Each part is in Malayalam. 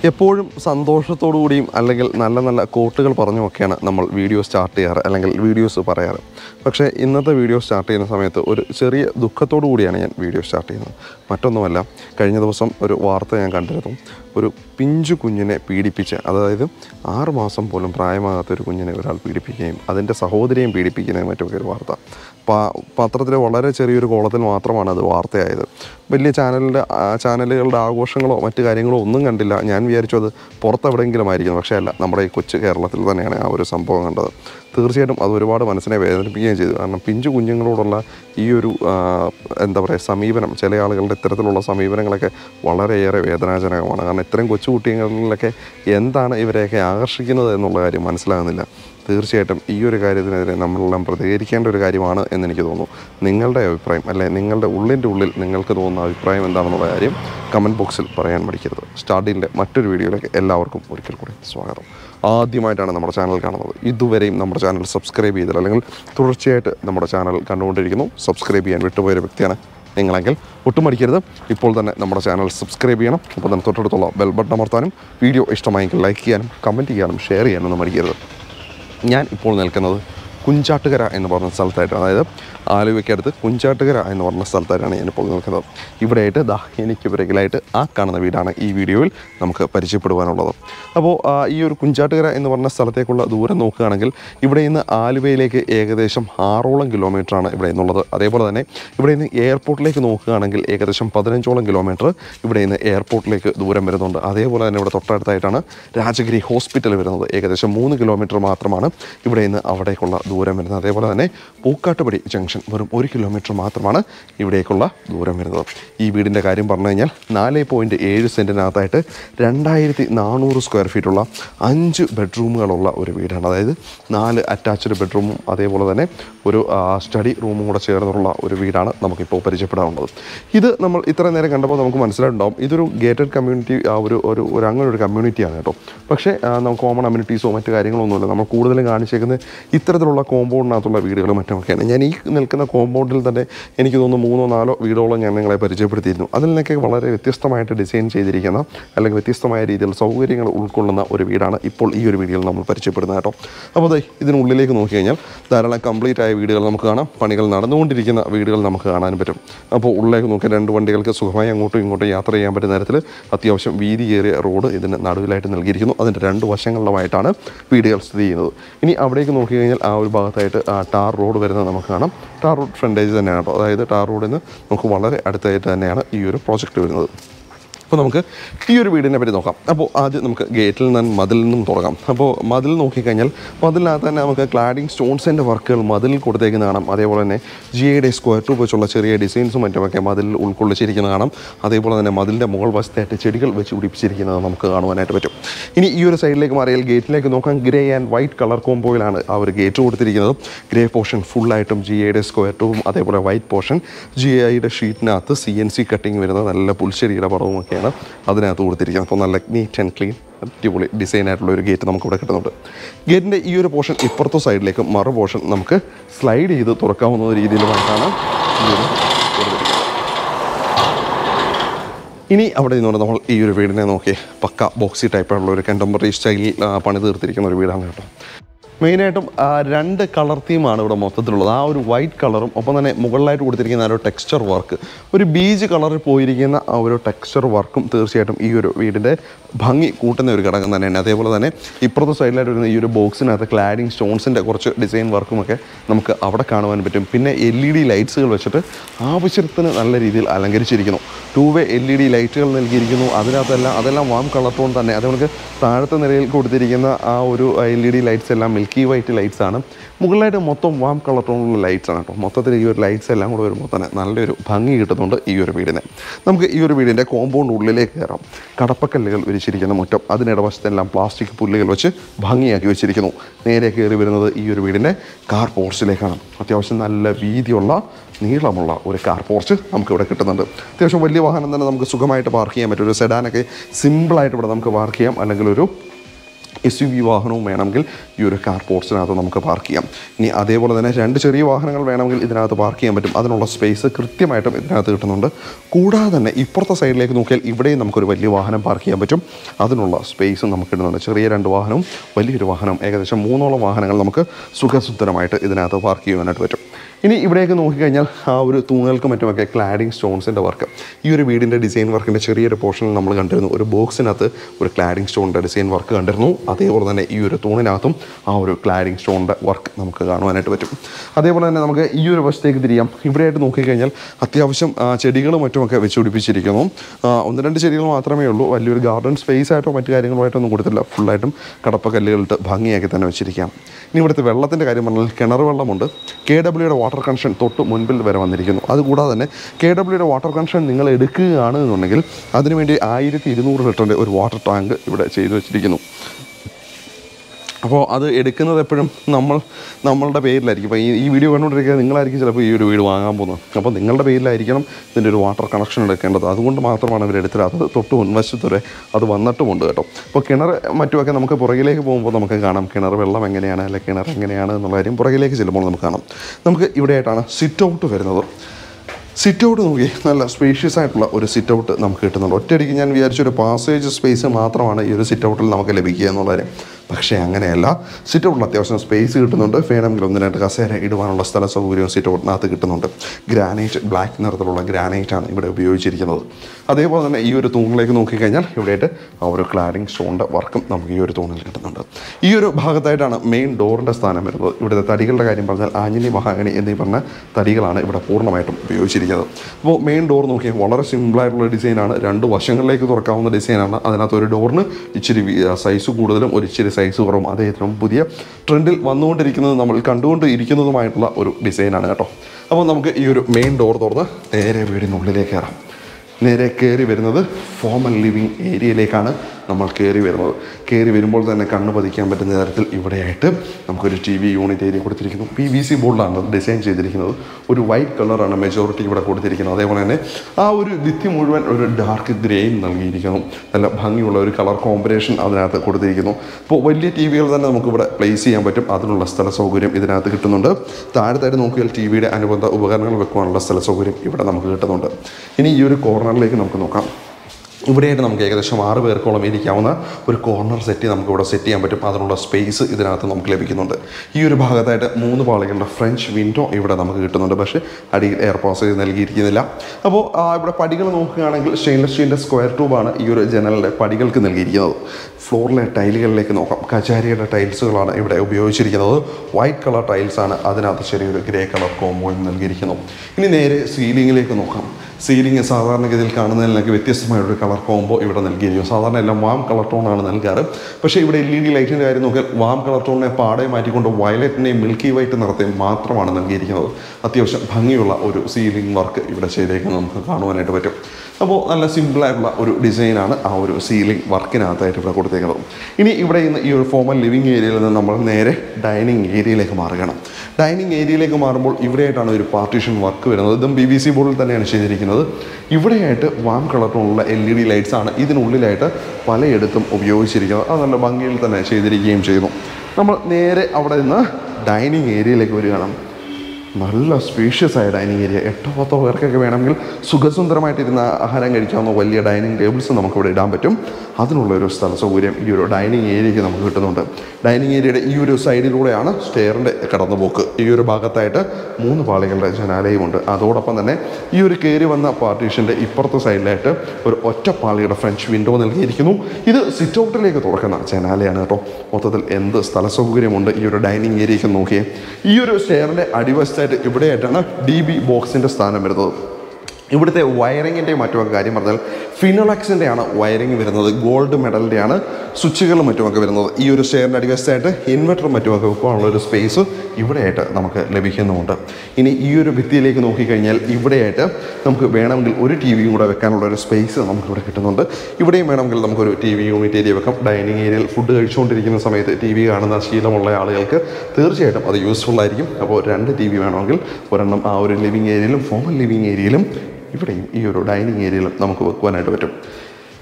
എപ്പോഴും സന്തോഷത്തോടു കൂടിയും അല്ലെങ്കിൽ നല്ല നല്ല കോട്ടുകൾ പറഞ്ഞുമൊക്കെയാണ് നമ്മൾ വീഡിയോ സ്റ്റാർട്ട് ചെയ്യാറ് അല്ലെങ്കിൽ വീഡിയോസ് പറയാറ് പക്ഷേ ഇന്നത്തെ വീഡിയോ സ്റ്റാർട്ട് ചെയ്യുന്ന സമയത്ത് ഒരു ചെറിയ ദുഃഖത്തോടു കൂടിയാണ് ഞാൻ വീഡിയോ സ്റ്റാർട്ട് ചെയ്യുന്നത് മറ്റൊന്നുമല്ല കഴിഞ്ഞ ദിവസം ഒരു വാർത്ത ഞാൻ കണ്ടിരുന്നു ഒരു പിഞ്ചു കുഞ്ഞിനെ പീഡിപ്പിച്ച് അതായത് ആറ് മാസം പോലും പ്രായമാകാത്ത ഒരു കുഞ്ഞിനെ ഒരാൾ പീഡിപ്പിക്കുകയും അതിൻ്റെ സഹോദരിയും പീഡിപ്പിക്കുന്നതും മറ്റുമൊക്കെ ഒരു വാർത്ത പാ- പത്രത്തിലെ വളരെ ചെറിയൊരു കോളത്തിൽ മാത്രമാണ് അത് വാർത്തയായത് വലിയ ചാനലിൻ്റെ ചാനലുകളുടെ ആഘോഷങ്ങളോ മറ്റു കാര്യങ്ങളോ ഒന്നും കണ്ടില്ല ഞാൻ വിചാരിച്ചു അത് പുറത്തെവിടെയെങ്കിലും ആയിരിക്കും പക്ഷേ അല്ല നമ്മുടെ ഈ കൊച്ചു കേരളത്തിൽ തന്നെയാണ് ആ ഒരു സംഭവം കണ്ടത് തീർച്ചയായിട്ടും അത് ഒരുപാട് മനസ്സിനെ വേദനിപ്പിക്കുകയും ചെയ്തു കാരണം പിഞ്ചു കുഞ്ഞുങ്ങളോടുള്ള ഈ ഒരു ആ, എന്താ പറയുക സമീപനം ചില ആളുകളുടെ ഇത്തരത്തിലുള്ള സമീപനങ്ങളൊക്കെ വളരെയേറെ വേദനാജനകമാണ് കാരണം ഇത്രയും കൊച്ചു കുട്ടികളിലൊക്കെ എന്താണ് ഇവരെയൊക്കെ ആകർഷിക്കുന്നത് എന്നുള്ള കാര്യം മനസ്സിലാകുന്നില്ല തീർച്ചയായിട്ടും ഈ ഒരു കാര്യത്തിനെതിരെ നമ്മളെല്ലാം പ്രതികരിക്കേണ്ട ഒരു കാര്യമാണ് എന്ന് എനിക്ക് തോന്നുന്നു നിങ്ങളുടെ അഭിപ്രായം അല്ലെ നിങ്ങളുടെ ഉള്ളിൻ്റെ ഉള്ളിൽ നിങ്ങൾക്ക് തോന്നുന്ന അഭിപ്രായം എന്താണെന്നുള്ള കാര്യം കമൻറ്റ് ബോക്സിൽ പറയാൻ മടിക്കരുത് സ്റ്റാർട്ടിൻ്റെ മറ്റൊരു വീഡിയോയിലേക്ക് എല്ലാവർക്കും ഒരിക്കൽ കൂടി സ്വാഗതം ആദ്യമായിട്ടാണ് നമ്മുടെ ചാനൽ കാണുന്നത് ഇതുവരെയും നമ്മുടെ ചാനൽ സബ്സ്ക്രൈബ് ചെയ്തില്ല അല്ലെങ്കിൽ തുടർച്ചയായിട്ട് നമ്മുടെ ചാനൽ കണ്ടുകൊണ്ടിരിക്കുന്നു സബ്സ്ക്രൈബ് ചെയ്യാൻ വിട്ടുപോയൊരു വ്യക്തിയാണ് നിങ്ങളെങ്കിൽ ഒട്ടും മടിക്കരുത് ഇപ്പോൾ തന്നെ നമ്മുടെ ചാനൽ സബ്സ്ക്രൈബ് ചെയ്യണം അപ്പോൾ തന്നെ തൊട്ടടുത്തുള്ള ബെൽ ബട്ടൺ അമർത്താനും വീഡിയോ ഇഷ്ടമായെങ്കിൽ ലൈക്ക് ചെയ്യാനും കമൻറ്റ് ചെയ്യാനും ഷെയർ ചെയ്യാനൊന്നും മടിക്കരുത് ഞാൻ ഇപ്പോൾ നിൽക്കുന്നത് കുഞ്ചാട്ടുകര എന്ന് പറഞ്ഞ സ്ഥലത്തായിട്ട് അതായത് ആലുവയ്ക്കടുത്ത് കുഞ്ചാട്ടുകര എന്ന് പറഞ്ഞ സ്ഥലത്തായിട്ടാണ് ഞാനിപ്പോൾ നിൽക്കുന്നത് ഇവിടെയായിട്ട് ദാ എനിക്ക് പിറകിലായിട്ട് ആ കാണുന്ന വീടാണ് ഈ വീഡിയോയിൽ നമുക്ക് പരിചയപ്പെടുവാനുള്ളത് അപ്പോൾ ആ, ഈ ഒരു കുഞ്ചാട്ടുകര എന്ന് പറഞ്ഞ സ്ഥലത്തേക്കുള്ള ദൂരം നോക്കുകയാണെങ്കിൽ ഇവിടെ നിന്ന് ആലുവയിലേക്ക് ഏകദേശം ആറോളം കിലോമീറ്ററാണ് ഇവിടെ നിന്നുള്ളത് അതേപോലെ തന്നെ ഇവിടെ നിന്ന് എയർപോർട്ടിലേക്ക് നോക്കുകയാണെങ്കിൽ ഏകദേശം പതിനഞ്ചോളം കിലോമീറ്റർ ഇവിടെ നിന്ന് എയർപോർട്ടിലേക്ക് ദൂരം വരുന്നുണ്ട് അതേപോലെ തന്നെ ഇവിടെ തൊട്ടടുത്തായിട്ടാണ് രാജഗിരി ഹോസ്പിറ്റൽ വരുന്നത് ഏകദേശം മൂന്ന് കിലോമീറ്റർ മാത്രമാണ് ഇവിടെ നിന്ന് അവിടേക്കുള്ള ദൂരം വരുന്നത് അതേപോലെ തന്നെ പൂക്കാട്ടുപടി ജംഗ്ഷൻ വെറും ഒരു കിലോമീറ്റർ മാത്രമാണ് ഇവിടേക്കുള്ള ദൂരം വരുന്നത് ഈ വീടിൻ്റെ കാര്യം പറഞ്ഞു കഴിഞ്ഞാൽ നാല് പോയിൻറ്റ് ഏഴ് സെൻറ്റിനകത്തായിട്ട് രണ്ടായിരത്തി നാനൂറ് സ്ക്വയർ ഫീറ്റുള്ള അഞ്ച് ബെഡ്റൂമുകളുള്ള ഒരു വീടാണ് അതായത് നാല് അറ്റാച്ച്ഡ് ബെഡ്റൂമും അതേപോലെ തന്നെ ഒരു സ്റ്റഡി റൂമും കൂടെ ചേർന്നുള്ള ഒരു വീടാണ് നമുക്കിപ്പോൾ പരിചയപ്പെടാനുള്ളത് ഇത് നമ്മൾ ഇത്ര നേരം കണ്ടപ്പോൾ നമുക്ക് മനസ്സിലായിട്ടുണ്ടാവും ഇതൊരു ഗേറ്റഡ് കമ്മ്യൂണിറ്റി ആ ഒരു ഒരു ഒരു അങ്ങനെ ഒരു കമ്മ്യൂണിറ്റിയാണ് കേട്ടോ പക്ഷേ ആ, നമുക്ക് കോമൺ അമ്യൂണിറ്റീസോ മറ്റു കാര്യങ്ങളൊന്നുമില്ല നമ്മൾ കൂടുതലും കാണിച്ചേക്കുന്നത് ഇത്തരത്തിലുള്ള കോമ്പൗണ്ടിനകത്തുള്ള വീടുകളും മറ്റുമൊക്കെയാണ് ഞാൻ ഈ നിൽക്കുന്ന കോമ്പൗണ്ടിൽ തന്നെ എനിക്ക് തോന്നുന്നു മൂന്നോ നാലോ വീടോളം ഞാൻ നിങ്ങളെ പരിചയപ്പെടുത്തിയിരുന്നു അതിൽ നിന്നൊക്കെ വളരെ വ്യത്യസ്തമായിട്ട് ഡിസൈൻ ചെയ്തിരിക്കുന്ന അല്ലെങ്കിൽ വ്യത്യസ്തമായ രീതിയിൽ സൗകര്യങ്ങൾ ഉൾക്കൊള്ളുന്ന ഒരു വീടാണ് ഇപ്പോൾ ഈ ഒരു വീഡിയോയിൽ നമ്മൾ പരിചയപ്പെടുന്നത് കേട്ടോ അപ്പോൾ അതെ ഇതിനുള്ളിലേക്ക് നോക്കി കഴിഞ്ഞാൽ ധാരാളം കംപ്ലീറ്റ് ആയ വീടുകൾ നമുക്ക് കാണാം പണികൾ നടന്നുകൊണ്ടിരിക്കുന്ന വീടുകൾ നമുക്ക് കാണാൻ പറ്റും അപ്പോൾ ഉള്ളിലേക്ക് നോക്കിയാൽ രണ്ട് വണ്ടികൾക്ക് സുഖമായി അങ്ങോട്ടും ഇങ്ങോട്ടും യാത്ര ചെയ്യാൻ പറ്റുന്ന തരത്തിൽ അത്യാവശ്യം വീതിയേറിയ റോഡ് ഇതിന് നടുവിലായിട്ട് നൽകിയിരിക്കുന്നു അതിൻ്റെ രണ്ട് വശങ്ങളിലുമായിട്ടാണ് വീടുകൾ സ്ഥിതി ചെയ്യുന്നത് ഇനി അവിടേക്ക് നോക്കി കഴിഞ്ഞാൽ ആ ഒരു ഭാഗത്തായിട്ട് ആ ടാർ റോഡ് വരുന്നത് നമുക്ക് കാണാം ടാർ റോഡ് ഫ്രണ്ടേജ് തന്നെയാണ് കേട്ടോ അതായത് ടാർ റോഡിൽ നിന്ന് നമുക്ക് വളരെ അടുത്തായിട്ട് തന്നെയാണ് ഈ ഒരു പ്രോജക്റ്റ് വരുന്നത് അപ്പോൾ നമുക്ക് ഈ ഒരു വീടിനെ പറ്റി നോക്കാം അപ്പോൾ ആദ്യം നമുക്ക് ഗേറ്റിൽ നിന്നും മതിലിൽ നിന്നും തുടങ്ങാം അപ്പോൾ മതിൽ നോക്കിക്കഴിഞ്ഞാൽ മതിലിനകത്ത് തന്നെ നമുക്ക് ക്ലാഡിങ് സ്റ്റോൺസിൻ്റെ വർക്കുകൾ മതിലിൽ കൊടുത്തേക്കുന്ന കാണാം അതേപോലെ തന്നെ ജി ഐയുടെ സ്ക്വയർ ടൂബ് വെച്ചുള്ള ചെറിയ ഡിസൈൻസും മറ്റുമൊക്കെ മതിലിൽ ഉൾക്കൊള്ളിച്ചിരിക്കുന്നത് കാണാം അതേപോലെ തന്നെ മതിലിൻ്റെ മുകൾ വശത്തായിട്ട് ചെടികൾ വെച്ച് പിടിപ്പിച്ചിരിക്കുന്നത് നമുക്ക് കാണുവാനായിട്ട് പറ്റും ഇനി ഈ ഒരു സൈഡിലേക്ക് മാറിയാൽ ഗേറ്റിലേക്ക് നോക്കാം ഗ്രേ ആൻഡ് വൈറ്റ് കളർ കോമ്പോയിലാണ് ആ ഒരു ഗേറ്റ് കൊടുത്തിരിക്കുന്നത് ഗ്രേ പോർഷൻ ഫുള്ളായിട്ടും ജി ഐയുടെ സ്ക്വയർ ടൂബും അതേപോലെ വൈറ്റ് പോർഷൻ ജി ഐയുടെ ഷീറ്റിനകത്ത് സി എൻ സി കട്ടിങ് വരുന്ന നല്ല പുൽശ്ശേരിയുടെ പടവും ഒക്കെയാണ് അതിനകത്ത് കൊടുത്തിരിക്കുന്നത് അപ്പോൾ നല്ല നീറ്റ് ആൻഡ് ക്ലീൻ അടിപൊളി ഡിസൈൻ ആയിട്ടുള്ള ഒരു ഗേറ്റ് നമുക്ക് ഇവിടെ കിട്ടുന്നുണ്ട് ഗേറ്റിൻ്റെ ഈ ഒരു പോർഷൻ ഇപ്പുറത്തെ സൈഡിലേക്ക് മറു പോർഷൻ നമുക്ക് സ്ലൈഡ് ചെയ്ത് തുറക്കാവുന്ന രീതിയിലുമായിട്ടാണ് ഈ ഒരു കൊടുത്തിരിക്കുന്നത് ഇനി അവിടെ നിന്നുകൊണ്ട് നമ്മൾ ഈ ഒരു വീടിനെ നോക്കി പക്ക ബോക്സി ടൈപ്പുള്ള ഒരു കണ്ടംപററി സ്റ്റൈലിൽ ആ, പണി തീർത്തിരിക്കുന്ന ഒരു വീടാണ് കേട്ടോ മെയിനായിട്ടും ആ, രണ്ട് കളർ തീമാണ് ഇവിടെ മൊത്തത്തിലുള്ളത് ആ ഒരു വൈറ്റ് കളറും ഒപ്പം തന്നെ മുകളിലായിട്ട് കൊടുത്തിരിക്കുന്ന ആ ഒരു ടെക്സ്ചർ വർക്ക് ഒരു ബീജ് കളറിൽ പോയിരിക്കുന്ന ആ ഒരു ടെക്സ്ചർ വർക്കും തീർച്ചയായിട്ടും ഈ ഒരു വീടിൻ്റെ ഭംഗി കൂട്ടുന്ന ഒരു ഘടകം തന്നെയാണ് അതേപോലെ തന്നെ ഇപ്പുറത്തെ സൈഡിലായിട്ട് വരുന്ന ഈ ഒരു ബോക്സിനകത്ത് ക്ലാഡിങ് സ്റ്റോൺസിൻ്റെ കുറച്ച് ഡിസൈൻ വർക്കുമൊക്കെ നമുക്ക് അവിടെ കാണുവാൻ പറ്റും പിന്നെ എൽ ഇ ഡി ലൈറ്റ്സുകൾ വെച്ചിട്ട് ആവശ്യത്തിന് നല്ല രീതിയിൽ അലങ്കരിച്ചിരിക്കുന്നു two way L E D ലൈറ്റുകൾ നൽകിയിരിക്കുന്നു അതിനകത്തെല്ലാം അതെല്ലാം വാം കളർ ടോൺ തന്നെ അത് നമുക്ക് താഴത്തെ നിലയിൽ കൊടുത്തിരിക്കുന്ന ആ ഒരു എൽ ഇ ഡി ലൈറ്റ്സ് എല്ലാം മിൽക്കി വൈറ്റ് ലൈറ്റ്സ് ആണ് മുകളിലായിട്ട് മൊത്തം വാം കളർ ടോണുള്ള ലൈറ്റ്സ് ആണ് കേട്ടോ മൊത്തത്തിൽ ഈ ഒരു ലൈറ്റ്സ് എല്ലാം കൂടെ വരുമ്പോൾ തന്നെ നല്ലൊരു ഭംഗി കിട്ടുന്നുണ്ട് ഈ ഒരു വീടിന് നമുക്ക് ഈ ഒരു വീടിൻ്റെ കോമ്പൗണ്ട് ഉള്ളിലേക്ക് കയറാം കടപ്പക്കല്ലുകൾ വിരിച്ചിരിക്കുന്ന മുറ്റം അതിനിടവശത്തെല്ലാം പ്ലാസ്റ്റിക് പുല്ലുകൾ വെച്ച് ഭംഗിയാക്കി വെച്ചിരിക്കുന്നു നേരെ കയറി വരുന്നത് ഈ ഒരു വീടിൻ്റെ കാർ പോർച്ചിലേക്കാണ് അത്യാവശ്യം നല്ല വീതിയുള്ള നീളമുള്ള ഒരു കാർ പോർച്ച് നമുക്കിവിടെ കിട്ടുന്നുണ്ട് അത്യാവശ്യം വലിയ വാഹനം തന്നെ നമുക്ക് സുഖമായിട്ട് പാർക്ക് ചെയ്യാൻ പറ്റും ഒരു സെഡാനൊക്കെ സിമ്പിളായിട്ട് ഇവിടെ നമുക്ക് പാർക്ക് ചെയ്യാം അല്ലെങ്കിൽ ഒരു എസ് യു വി വാഹനവും വേണമെങ്കിൽ ഈ ഒരു കാർ പോർട്സിനകത്ത് നമുക്ക് പാർക്ക് ചെയ്യാം ഇനി അതേപോലെ തന്നെ രണ്ട് ചെറിയ വാഹനങ്ങൾ വേണമെങ്കിൽ ഇതിനകത്ത് പാർക്ക് ചെയ്യാൻ പറ്റും അതിനുള്ള സ്പേസ് കൃത്യമായിട്ടും ഇതിനകത്ത് കിട്ടുന്നുണ്ട് കൂടാതെ തന്നെ ഇപ്പുറത്തെ സൈഡിലേക്ക് നോക്കിയാൽ ഇവിടെയും നമുക്കൊരു വലിയ വാഹനം പാർക്ക് ചെയ്യാൻ പറ്റും അതിനുള്ള സ്പേസും നമുക്ക് ഇടുന്നുണ്ട് ചെറിയ രണ്ട് വാഹനവും വലിയൊരു വാഹനം ഏകദേശം മൂന്നോളം വാഹനങ്ങൾ നമുക്ക് സുഖസുന്ദരമായിട്ട് ഇതിനകത്ത് പാർക്ക് ചെയ്യാനായിട്ട് പറ്റും ഇനി ഇവിടേക്ക് നോക്കിക്കഴിഞ്ഞാൽ ആ ഒരു തൂങ്ങുകൾക്കും മറ്റുമൊക്കെ ക്ലാഡിങ് സ്റ്റോൺസിൻ്റെ വർക്ക് ഈ ഒരു വീടിൻ്റെ ഡിസൈൻ വർക്കിൻ്റെ ചെറിയൊരു പോർഷനിൽ നമ്മൾ കണ്ടിരുന്നു ഒരു ബോക്സിനകത്ത് ഒരു ക്ലാഡിങ് സ്റ്റോണിൻ്റെ ഡിസൈൻ വർക്ക് കണ്ടിരുന്നു അതേപോലെ തന്നെ ഈ ഒരു തൂണിനകത്തും ആ ഒരു ക്ലാഡിങ് സ്റ്റോണിൻ്റെ വർക്ക് നമുക്ക് കാണുവാനായിട്ട് പറ്റും അതേപോലെ തന്നെ നമുക്ക് ഈ ഒരു വശത്തേക്ക് തിരിയാം ഇവിടെയായിട്ട് നോക്കിക്കഴിഞ്ഞാൽ അത്യാവശ്യം ആ, ചെടികളും മറ്റുമൊക്കെ വെച്ച് പിടിപ്പിച്ചിരിക്കുന്നു ആ, ഒന്ന് രണ്ട് ചെടികൾ മാത്രമേ ഉള്ളൂ വലിയൊരു ഗാർഡൻ സ്പേസ് ആയിട്ടോ മറ്റു കാര്യങ്ങളായിട്ടോ ഒന്നും കൊടുത്തില്ല ഫുള്ളായിട്ടും കടപ്പക്കല്ലുകളിട്ട് ഭംഗിയാക്കി തന്നെ വെച്ചിരിക്കാം ഇനി ഇവിടുത്തെ വെള്ളത്തിൻ്റെ കാര്യം പറഞ്ഞാൽ കിണർ വെള്ളമുണ്ട് കെ ഡബ്ല്യുടെ വാട്ടർ കണക്ഷൻ തൊട്ട് മുൻപിൽ വരെ വന്നിരിക്കുന്നു അതുകൂടാതെ തന്നെ കെ ഡബ്ല്യുടെ വാട്ടർ കണക്ഷൻ നിങ്ങൾ എടുക്കുകയാണ് എന്നുണ്ടെങ്കിൽ അതിനുവേണ്ടി ആയിരത്തി ഇരുന്നൂറ് ലിറ്ററിൻ്റെ ഒരു വാട്ടർ ടാങ്ക് ഇവിടെ ചെയ്തു വെച്ചിരിക്കുന്നു അപ്പോൾ അത് എടുക്കുന്നത് എപ്പോഴും നമ്മൾ നമ്മളുടെ പേരിലായിരിക്കും ഇപ്പോൾ ഈ ഈ വീഡിയോ കണ്ടുകൊണ്ടിരിക്കുക നിങ്ങളായിരിക്കും ചിലപ്പോൾ ഈ ഒരു വീട് വാങ്ങാൻ പോകുന്നത് അപ്പോൾ നിങ്ങളുടെ പേരിലായിരിക്കണം ഇതിൻ്റെ ഒരു വാട്ടർ കണക്ഷൻ എടുക്കേണ്ടത് അതുകൊണ്ട് മാത്രമാണ് ഇവർ എടുത്തിടാത്തത് തൊട്ട് മുൻവശത്ത് വരെ അത് വന്നിട്ടുമുണ്ട് കേട്ടോ അപ്പോൾ കിണർ മറ്റുമൊക്കെ നമുക്ക് പുറകിലേക്ക് പോകുമ്പോൾ നമുക്ക് കാണാം കിണർ വെള്ളം എങ്ങനെയാണ് അല്ലെങ്കിൽ കിണർ എങ്ങനെയാണ് എന്നുള്ള കാര്യം പുറകിലേക്ക് ചെല്ലുമ്പോൾ നമുക്ക് കാണാം നമുക്ക് ഇവിടെയായിട്ടാണ് സിറ്റ് ഔട്ട് വരുന്നത് സിറ്റ് ഔട്ട് നോക്കി നല്ല സ്പേഷ്യസ് ആയിട്ടുള്ള ഒരു സിറ്റ് ഔട്ട് നമുക്ക് കിട്ടുന്നുണ്ട് ഒറ്റയടിക്ക് ഞാൻ വിചാരിച്ച ഒരു പാസേജ് സ്പേസ് മാത്രമാണ് ഈ ഒരു സിറ്റ് ഔട്ടിൽ നമുക്ക് ലഭിക്കുക എന്നുള്ളത് പക്ഷേ അങ്ങനെയല്ല സിറ്റ് ഔട്ടിൽ അത്യാവശ്യം സ്പേസ് കിട്ടുന്നുണ്ട് വേണമെങ്കിൽ ഒന്ന് രണ്ട് കസേര ഇടുവാനുള്ള സ്ഥല സൗകര്യവും സിറ്റ് ഔട്ടിനകത്ത് കിട്ടുന്നുണ്ട് ഗ്രാനൈറ്റ് ബ്ലാക്ക് നിറത്തിലുള്ള ഗ്രാനൈറ്റ് ആണ് ഇവിടെ ഉപയോഗിച്ചിരിക്കുന്നത് അതേപോലെ തന്നെ ഈ ഒരു തൂണിലേക്ക് നോക്കിക്കഴിഞ്ഞാൽ ഇവിടെയായിട്ട് ആ ഒരു ക്ലാഡിങ് സ്റ്റോണിൻ്റെ വർക്കും നമുക്ക് ഈ ഒരു തൂണിൽ കിട്ടുന്നുണ്ട് ഈ ഒരു ഭാഗത്തായിട്ടാണ് മെയിൻ ഡോറിൻ്റെ സ്ഥാനം വരുന്നത് ഇവിടുത്തെ തടികളുടെ കാര്യം പറഞ്ഞാൽ ആഞ്ഞിലി മഹാഗണി എന്നീ പറഞ്ഞ തടികളാണ് ഇവിടെ പൂർണ്ണമായിട്ടും ഉപയോഗിച്ചിരിക്കുന്നത് അപ്പോൾ മെയിൻ ഡോർ നോക്കിയാൽ വളരെ സിമ്പിളായിട്ടുള്ള ഡിസൈനാണ് രണ്ട് വശങ്ങളിലേക്ക് തുറക്കാവുന്ന ഡിസൈനാണ് അതിനകത്ത് ഒരു ഡോറിന് ഇച്ചിരി സൈസ് കൂടുതലും ഒരു ഇച്ചിരി സൈസ് കുറവും അതേറ്റവും പുതിയ ട്രെൻഡിൽ വന്നുകൊണ്ടിരിക്കുന്നത് നമ്മൾ കണ്ടുകൊണ്ട് ഇരിക്കുന്നതുമായിട്ടുള്ള ഒരു ഡിസൈനാണ് കേട്ടോ അപ്പോൾ നമുക്ക് ഈ ഒരു മെയിൻ ഡോർ തുറന്ന് നേരെ വീടിനുള്ളിലേക്ക് കയറാം നേരെ കയറി വരുന്നത് ഫോമൽ ലിവിങ് ഏരിയയിലേക്കാണ് നമ്മൾ കയറി വരുന്നത് കയറി വരുമ്പോൾ തന്നെ കണ്ണ് പതിക്കാൻ പറ്റുന്ന തരത്തിൽ ഇവിടെയായിട്ട് നമുക്കൊരു ടി വി യൂണിറ്റ് ഏരിയ കൊടുത്തിരിക്കുന്നു പി വി സി ബോർഡിലാണ് ഡിസൈൻ ചെയ്തിരിക്കുന്നത് ഒരു വൈറ്റ് കളറാണ് മെജോറിറ്റി ഇവിടെ കൊടുത്തിരിക്കുന്നത് അതേപോലെ തന്നെ ആ ഒരു ഭിത്തി മുഴുവൻ ഒരു ഡാർക്ക് ഗ്രേയും നൽകിയിരിക്കുന്നു നല്ല ഭംഗിയുള്ള ഒരു കളർ കോമ്പിനേഷൻ അതിനകത്ത് കൊടുത്തിരിക്കുന്നു ഇപ്പോൾ വലിയ ടി വികൾ തന്നെ നമുക്ക് ഇവിടെ പ്ലേസ് ചെയ്യാൻ പറ്റും അതിനുള്ള സ്ഥല സൗകര്യം ഇതിനകത്ത് കിട്ടുന്നുണ്ട് താഴത്തായിട്ട് നോക്കിയാൽ ടി വിയുടെ അനുബന്ധ ഉപകരണങ്ങൾ വെക്കുവാനുള്ള സ്ഥല സൗകര്യം ഇവിടെ നമുക്ക് കിട്ടുന്നുണ്ട് ഇനി ഈ ഒരു കോർണറിലേക്ക് നമുക്ക് നോക്കാം ഇവിടെയായിട്ട് നമുക്ക് ഏകദേശം ആറ് പേർക്കോളം ഇരിക്കാവുന്ന ഒരു കോർണർ സെറ്റ് നമുക്ക് ഇവിടെ സെറ്റ് ചെയ്യാൻ പറ്റും അതിനുള്ള സ്പേസ് ഇതിനകത്ത് നമുക്ക് ലഭിക്കുന്നുണ്ട് ഈ ഒരു ഭാഗത്തായിട്ട് മൂന്ന് പാളികളുടെ ഫ്രഞ്ച് വിൻഡോ ഇവിടെ നമുക്ക് കിട്ടുന്നുണ്ട് പക്ഷേ അടിയിൽ എയർ പാസേജ് നൽകിയിരിക്കുന്നില്ല അപ്പോൾ ആ, ഇവിടെ പടികൾ നോക്കുകയാണെങ്കിൽ സ്റ്റെയിൻലെസ് സ്റ്റീലിൻ്റെ സ്ക്വയർ ട്യൂബാണ് ഈ ഒരു ജനലിൻ്റെ പടികൾക്ക് നൽകിയിരിക്കുന്നത് ഫ്ലോറിലെ ടൈലുകളിലേക്ക് നോക്കാം കചാരിയുടെ ടൈൽസുകളാണ് ഇവിടെ ഉപയോഗിച്ചിരിക്കുന്നത് വൈറ്റ് കളർ ടൈൽസാണ് അതിനകത്ത് ചെറിയൊരു ഗ്രേ കളർ കോമ്പോയും നൽകിയിരിക്കുന്നു ഇനി നേരെ സീലിങ്ങിലേക്ക് നോക്കാം സീലിംഗ് സാധാരണഗതിയിൽ കാണുന്നതിനൊക്കെ വ്യത്യസ്തമായൊരു കളർ കോംബോ ഇവിടെ നൽകിയിരിക്കും സാധാരണ എല്ലാം വാം കളർ ടോണാണ് നൽകാറ് പക്ഷേ ഇവിടെ എൽ ഇ ഡി ലൈറ്റിൻ്റെ കാര്യം നോക്കിയാൽ വാം കളർ ടോണിനെ പാടെ മാറ്റിക്കൊണ്ട് വയലറ്റിനെയും മിൽക്കി വൈറ്റ് നിറത്തെയും മാത്രമാണ് നൽകിയിരിക്കുന്നത് അത്യാവശ്യം ഭംഗിയുള്ള ഒരു സീലിംഗ് വർക്ക് ഇവിടെ ചെയ്തേക്കുന്നത് നമുക്ക് കാണുവാനായിട്ട് പറ്റും അപ്പോൾ നല്ല സിമ്പിളായിട്ടുള്ള ഒരു ഡിസൈനാണ് ആ ഒരു സീലിംഗ് വർക്കിനകത്തായിട്ട് ഇവിടെ കൊടുത്തേക്കുന്നത് ഇനി ഇവിടെ ഇന്ന് ഈ ഒരു ഫോമൽ ലിവിങ് ഏരിയയിൽ നിന്ന് നമ്മൾ നേരെ ഡൈനിങ് ഏരിയയിലേക്ക് മാറുകയാണ് ഡൈനിങ് ഏരിയയിലേക്ക് മാറുമ്പോൾ ഇവിടെയായിട്ടാണ് ഒരു പാർട്ടീഷൻ വർക്ക് വരുന്നത് ഇതും ബി ബി സി ബോർഡിൽ തന്നെയാണ് ചെയ്തിരിക്കുന്നത് ഇവിടെയായിട്ട് വാം കളറിലുള്ള എൽ ഇ ഡി ലൈറ്റ്സ് ആണ് ഇതിനുള്ളിലായിട്ട് പലയിടത്തും ഉപയോഗിച്ചിരിക്കുന്നത് അത് നല്ല ഭംഗിയിൽ തന്നെ ചെയ്തിരിക്കുകയും ചെയ്യുന്നു നമ്മൾ നേരെ അവിടെ നിന്ന് ഡൈനിങ് ഏരിയയിലേക്ക് വരികയാണ് നല്ല സ്പേഷ്യസ് ആയ ഡൈനിങ് ഏരിയ എട്ടോ പത്തോ പേർക്കൊക്കെ വേണമെങ്കിൽ സുഖസുന്ദരമായിട്ടിരുന്ന ആഹാരം കഴിക്കാവുന്ന വലിയ ഡൈനിങ് ടേബിൾസ് നമുക്കിവിടെ ഇടാൻ പറ്റും അതിനുള്ള ഒരു സ്ഥല സൗകര്യം ഈ ഒരു ഡൈനിങ് ഏരിയയ്ക്ക് നമുക്ക് കിട്ടുന്നുണ്ട് ഡൈനിങ് ഏരിയയുടെ ഈ ഒരു സൈഡിലൂടെയാണ് സ്റ്റെയറിൻ്റെ കടന്നുപോക്ക് ഈ ഒരു ഭാഗത്തായിട്ട് മൂന്ന് പാളികളുടെ ജനാലയുമുണ്ട് അതോടൊപ്പം തന്നെ ഈ ഒരു കയറി വന്ന പാർട്ടീഷൻ്റെ ഇപ്പുറത്തെ സൈഡിലായിട്ട് ഒരു ഒറ്റ പാളിയുടെ ഫ്രഞ്ച് വിൻഡോ നൽകിയിരിക്കുന്നു ഇത് സിറ്റ് ഔട്ടിലേക്ക് തുറക്കുന്ന ജനാലയാണ് കേട്ടോ മൊത്തത്തിൽ എന്ത് സ്ഥല സൗകര്യമുണ്ട് ഈ ഒരു ഡൈനിങ് ഏരിയയ്ക്ക് നോക്കിയേ ഈ ഒരു സ്റ്റെയറിൻ്റെ അടിവശത്തായിട്ട് ഇവിടെയായിട്ടാണ് ഡി ബി ബോക്സിൻ്റെ സ്ഥാനം വരുന്നത് ഇവിടുത്തെ വയറിങ്ങിൻ്റെ മറ്റുമൊക്കെ കാര്യം പറഞ്ഞാൽ ഫിനോളക്സിൻ്റെ ആണ് വയറിങ് വരുന്നത് ഗോൾഡ് മെഡലിൻ്റെ ആണ് സ്വിച്ചുകളും മറ്റുമൊക്കെ വരുന്നത് ഈ ഒരു സ്റ്റെയറിൻ്റെ അടിവശത്തായിട്ട് ഇൻവെർട്ടറും മറ്റുമൊക്കെ വെക്കാനുള്ള ഒരു സ്പേസ് ഇവിടെയായിട്ട് നമുക്ക് ലഭിക്കുന്നുമുണ്ട് ഇനി ഈ ഒരു ഭിത്തിയിലേക്ക് നോക്കിക്കഴിഞ്ഞാൽ ഇവിടെയായിട്ട് നമുക്ക് വേണമെങ്കിൽ ഒരു ടി വിയും കൂടെ വെക്കാനുള്ള ഒരു സ്പേസ് നമുക്ക് ഇവിടെ കിട്ടുന്നുണ്ട് ഇവിടെയും വേണമെങ്കിൽ നമുക്കൊരു ടി വി യൂണിറ്റ് ഏരിയ വെക്കാം ഡൈനിങ് ഏരിയയിൽ ഫുഡ് കഴിച്ചുകൊണ്ടിരിക്കുന്ന സമയത്ത് ടി വി കാണുന്ന ശീലമുള്ള ആളുകൾക്ക് തീർച്ചയായിട്ടും അത് യൂസ്ഫുൾ ആയിരിക്കും അപ്പോൾ രണ്ട് ടി വി വേണമെങ്കിൽ ഒരെണ്ണം ആ ഒരു ലിവിങ് ഏരിയയിലും ഫോമൽ ലിവിങ് ഏരിയയിലും ഇവിടെയും ഈ ഒരു ഡൈനിങ് ഏരിയയിലും നമുക്ക് വെക്കുവാനായിട്ട് പറ്റും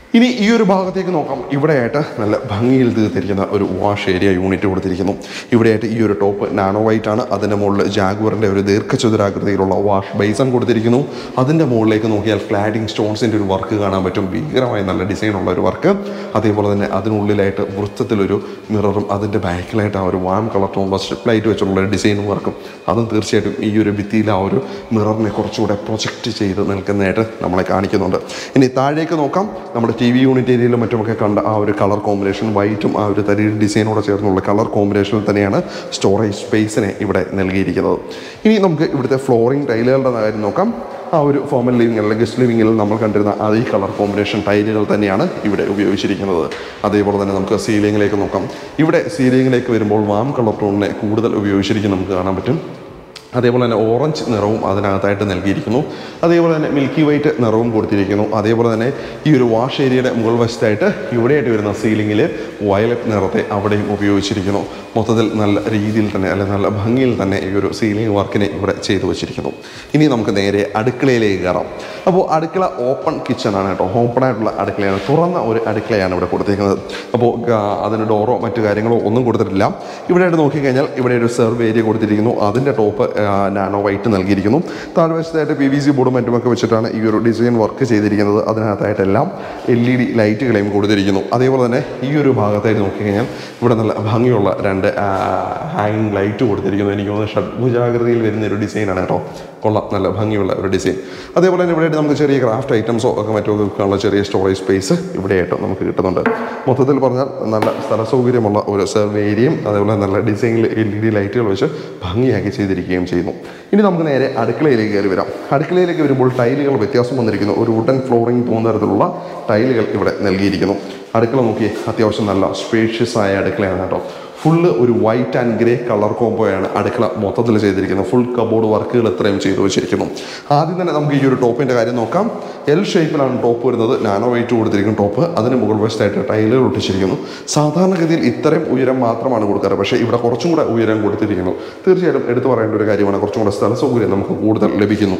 ഇനി ഈ ഒരു ഭാഗത്തേക്ക് നോക്കാം ഇവിടെയായിട്ട് നല്ല ഭംഗിയിൽ തീർത്തിരിക്കുന്ന ഒരു വാഷ് ഏരിയ യൂണിറ്റ് കൊടുത്തിരിക്കുന്നു ഇവിടെയായിട്ട് ഈ ഒരു ടോപ്പ് നാനോ വൈറ്റ് ആണ് അതിൻ്റെ മുകളിൽ ജാഗ്വറിൻ്റെ ഒരു ദീർഘചതുരാകൃതിയിലുള്ള വാഷ് ബേസൺ കൊടുത്തിരിക്കുന്നു അതിൻ്റെ മുകളിലേക്ക് നോക്കിയാൽ ക്ലാഡിംഗ് സ്റ്റോൺസിൻ്റെ ഒരു വർക്ക് കാണാൻ പറ്റും ഭീകരമായ നല്ല ഡിസൈനുള്ള ഒരു വർക്ക് അതേപോലെ തന്നെ അതിനുള്ളിലായിട്ട് വൃത്തത്തിലൊരു മിററും അതിൻ്റെ ബാക്കിലായിട്ട് ആ ഒരു warm colour tone strip light വെച്ചുള്ള ഒരു ഡിസൈനും വർക്കും അതും തീർച്ചയായിട്ടും ഈ ഒരു ഭിത്തിയിൽ ആ ഒരു മിററിനെ കുറച്ചുകൂടെ പ്രൊജക്റ്റ് ചെയ്ത് നിൽക്കുന്നതായിട്ട് നമ്മളെ കാണിക്കുന്നുണ്ട് ഇനി താഴേക്ക് നോക്കാം നമ്മുടെ ടി വി യൂണിറ്റ് ഏരിയയിലും മറ്റുമൊക്കെ കണ്ട ആ ഒരു കളർ കോമ്പിനേഷൻ വൈറ്റും ആ ഒരു തരി ഡിസൈനോടെ ചേർന്നുള്ള കളർ കോമ്പിനേഷനിൽ തന്നെയാണ് സ്റ്റോറേജ് സ്പേസിനെ ഇവിടെ നൽകിയിരിക്കുന്നത് ഇനി നമുക്ക് ഇവിടുത്തെ ഫ്ലോറിംഗ് ടൈലുകളുടെ കാര്യം നോക്കാം ആ ഒരു ഫോമൽ ലിവിംഗ് അല്ലെങ്കിൽ ഗസ്റ്റ് ലിവിങ്ങിൽ നമ്മൾ കണ്ടിരുന്ന അതേ കളർ കോമ്പിനേഷൻ ടൈലുകൾ തന്നെയാണ് ഇവിടെ ഉപയോഗിച്ചിരിക്കുന്നത് അതേപോലെ തന്നെ നമുക്ക് സീലിങ്ങിലേക്ക് നോക്കാം ഇവിടെ സീലിങ്ങിലേക്ക് വരുമ്പോൾ വാം കളർ ടോണിനെ കൂടുതൽ ഉപയോഗിച്ചിരിക്കുന്നത് നമുക്ക് കാണാൻ പറ്റും അതേപോലെ തന്നെ ഓറഞ്ച് നിറവും അതിനകത്തായിട്ട് നൽകിയിരിക്കുന്നു അതേപോലെ തന്നെ മിൽക്കി വൈറ്റ് നിറവും കൊടുത്തിരിക്കുന്നു അതേപോലെ തന്നെ ഈ ഒരു വാഷ് ഏരിയയുടെ മുകൾ വശത്തായിട്ട് ഇവിടെയായിട്ട് വരുന്ന സീലിങ്ങിൽ വയലറ്റ് നിറത്തെ അവിടെയും ഉപയോഗിച്ചിരിക്കുന്നു മൊത്തത്തിൽ നല്ല രീതിയിൽ തന്നെ അല്ലെങ്കിൽ നല്ല ഭംഗിയിൽ തന്നെ ഈ ഒരു സീലിംഗ് വർക്കിനെ ഇവിടെ ചെയ്തു വെച്ചിരിക്കുന്നു ഇനി നമുക്ക് നേരെ അടുക്കളയിലേക്ക് കയറാം അപ്പോൾ അടുക്കള ഓപ്പൺ കിച്ചൺ ആണ് കേട്ടോ ഓപ്പൺ ആയിട്ടുള്ള അടുക്കളയാണ് തുറന്ന ഒരു അടുക്കളയാണ് ഇവിടെ കൊടുത്തിരിക്കുന്നത് അപ്പോൾ ആ, അതിന് ഡോറോ മറ്റു കാര്യങ്ങളോ ഒന്നും കൊടുത്തിട്ടില്ല ഇവിടെയായിട്ട് നോക്കിക്കഴിഞ്ഞാൽ ഇവിടെ ഒരു സെർവ് ഏരിയ കൊടുത്തിരിക്കുന്നു അതിൻ്റെ ടോപ്പ് നാനോ വൈറ്റ് നൽകിയിരിക്കുന്നു താഴ്വശത്തായിട്ട് പി വി സി ബോർഡും മറ്റുമൊക്കെ വെച്ചിട്ടാണ് ഈ ഒരു ഡിസൈൻ വർക്ക് ചെയ്തിരിക്കുന്നത് അതിനകത്തായിട്ടെല്ലാം എൽ ഇ ഡി ലൈറ്റുകളെയും കൊടുത്തിരിക്കുന്നു അതേപോലെ തന്നെ ഈ ഒരു ഭാഗത്തായിട്ട് നോക്കിക്കഴിഞ്ഞാൽ ഇവിടെ നല്ല ഭംഗിയുള്ള രണ്ട് ഹാങ്ങിങ് ലൈറ്റ് കൊടുത്തിരിക്കുന്നു എനിക്ക് തോന്നുന്നു ഷഡ്ഭുജാകൃതിയിൽ വരുന്ന ഒരു ഡിസൈനാണ് കേട്ടോ കൊള്ളാം നല്ല ഭംഗിയുള്ള ഒരു ഡിസൈൻ അതേപോലെ തന്നെ ഇവിടെയായിട്ട് നമുക്ക് ചെറിയ ക്രാഫ്റ്റ് ഐറ്റംസോ ഒക്കെ മറ്റോ ഒക്കെ വെക്കാനുള്ള ചെറിയ സ്റ്റോറേജ് സ്പേസ് ഇവിടെയായിട്ട് നമുക്ക് കിട്ടുന്നുണ്ട് മൊത്തത്തിൽ പറഞ്ഞാൽ നല്ല സ്ഥല സൗകര്യമുള്ള ഒരു സെർവ് ഏരിയയും അതേപോലെ നല്ല ഡിസൈനിൽ എൽ ഇ ഡി ലൈറ്റുകൾ വെച്ച് ഭംഗിയാക്കി ചെയ്തിരിക്കുകയും ചെയ്യുന്നു ഇനി നമുക്ക് നേരെ അടുക്കളയിലേക്ക് കയറി വരാം അടുക്കളയിലേക്ക് വരുമ്പോൾ ടൈലുകൾ വ്യത്യാസം വന്നിരിക്കുന്നു ഒരു വുഡൻ ഫ്ലോറിംഗ് തോന്നുന്ന തരത്തിലുള്ള ടൈലുകൾ ഇവിടെ നൽകിയിരിക്കുന്നു അടുക്കള നോക്കി അത്യാവശ്യം നല്ല സ്പേഷ്യസ് ആയ അടുക്കളയാണ് കേട്ടോ ഫുള്ള് ഒരു വൈറ്റ് ആൻഡ് ഗ്രേ കളർ കോംബോയാണ് അടുക്കള മൊത്തത്തിൽ ചെയ്തിരിക്കുന്നത് ഫുൾ കബോർഡ് വർക്കുകൾ ഇത്രയും ചെയ്തു വെച്ചിരിക്കുന്നു ആദ്യം തന്നെ നമുക്ക് ഈ ഒരു ടോപ്പിൻ്റെ കാര്യം നോക്കാം എൽ ഷേപ്പിലാണ് ടോപ്പ് വരുന്നത് നാനോ വെയിറ്റ് കൊടുത്തിരിക്കുന്ന ടോപ്പ് അതിന് മുകൾ വശത്തായിട്ട് ടൈലുകൾ ഒട്ടിച്ചിരിക്കുന്നു സാധാരണഗതിയിൽ ഇത്രയും ഉയരം മാത്രമാണ് കൊടുക്കാറ് പക്ഷേ ഇവിടെ കുറച്ചും കൂടെ ഉയരം കൊടുത്തിരിക്കുന്നു തീർച്ചയായിട്ടും എടുത്തു പറയേണ്ട ഒരു കാര്യമാണ് കുറച്ചും കൂടെ സ്ഥല സൗകര്യം നമുക്ക് കൂടുതൽ ലഭിക്കുന്നു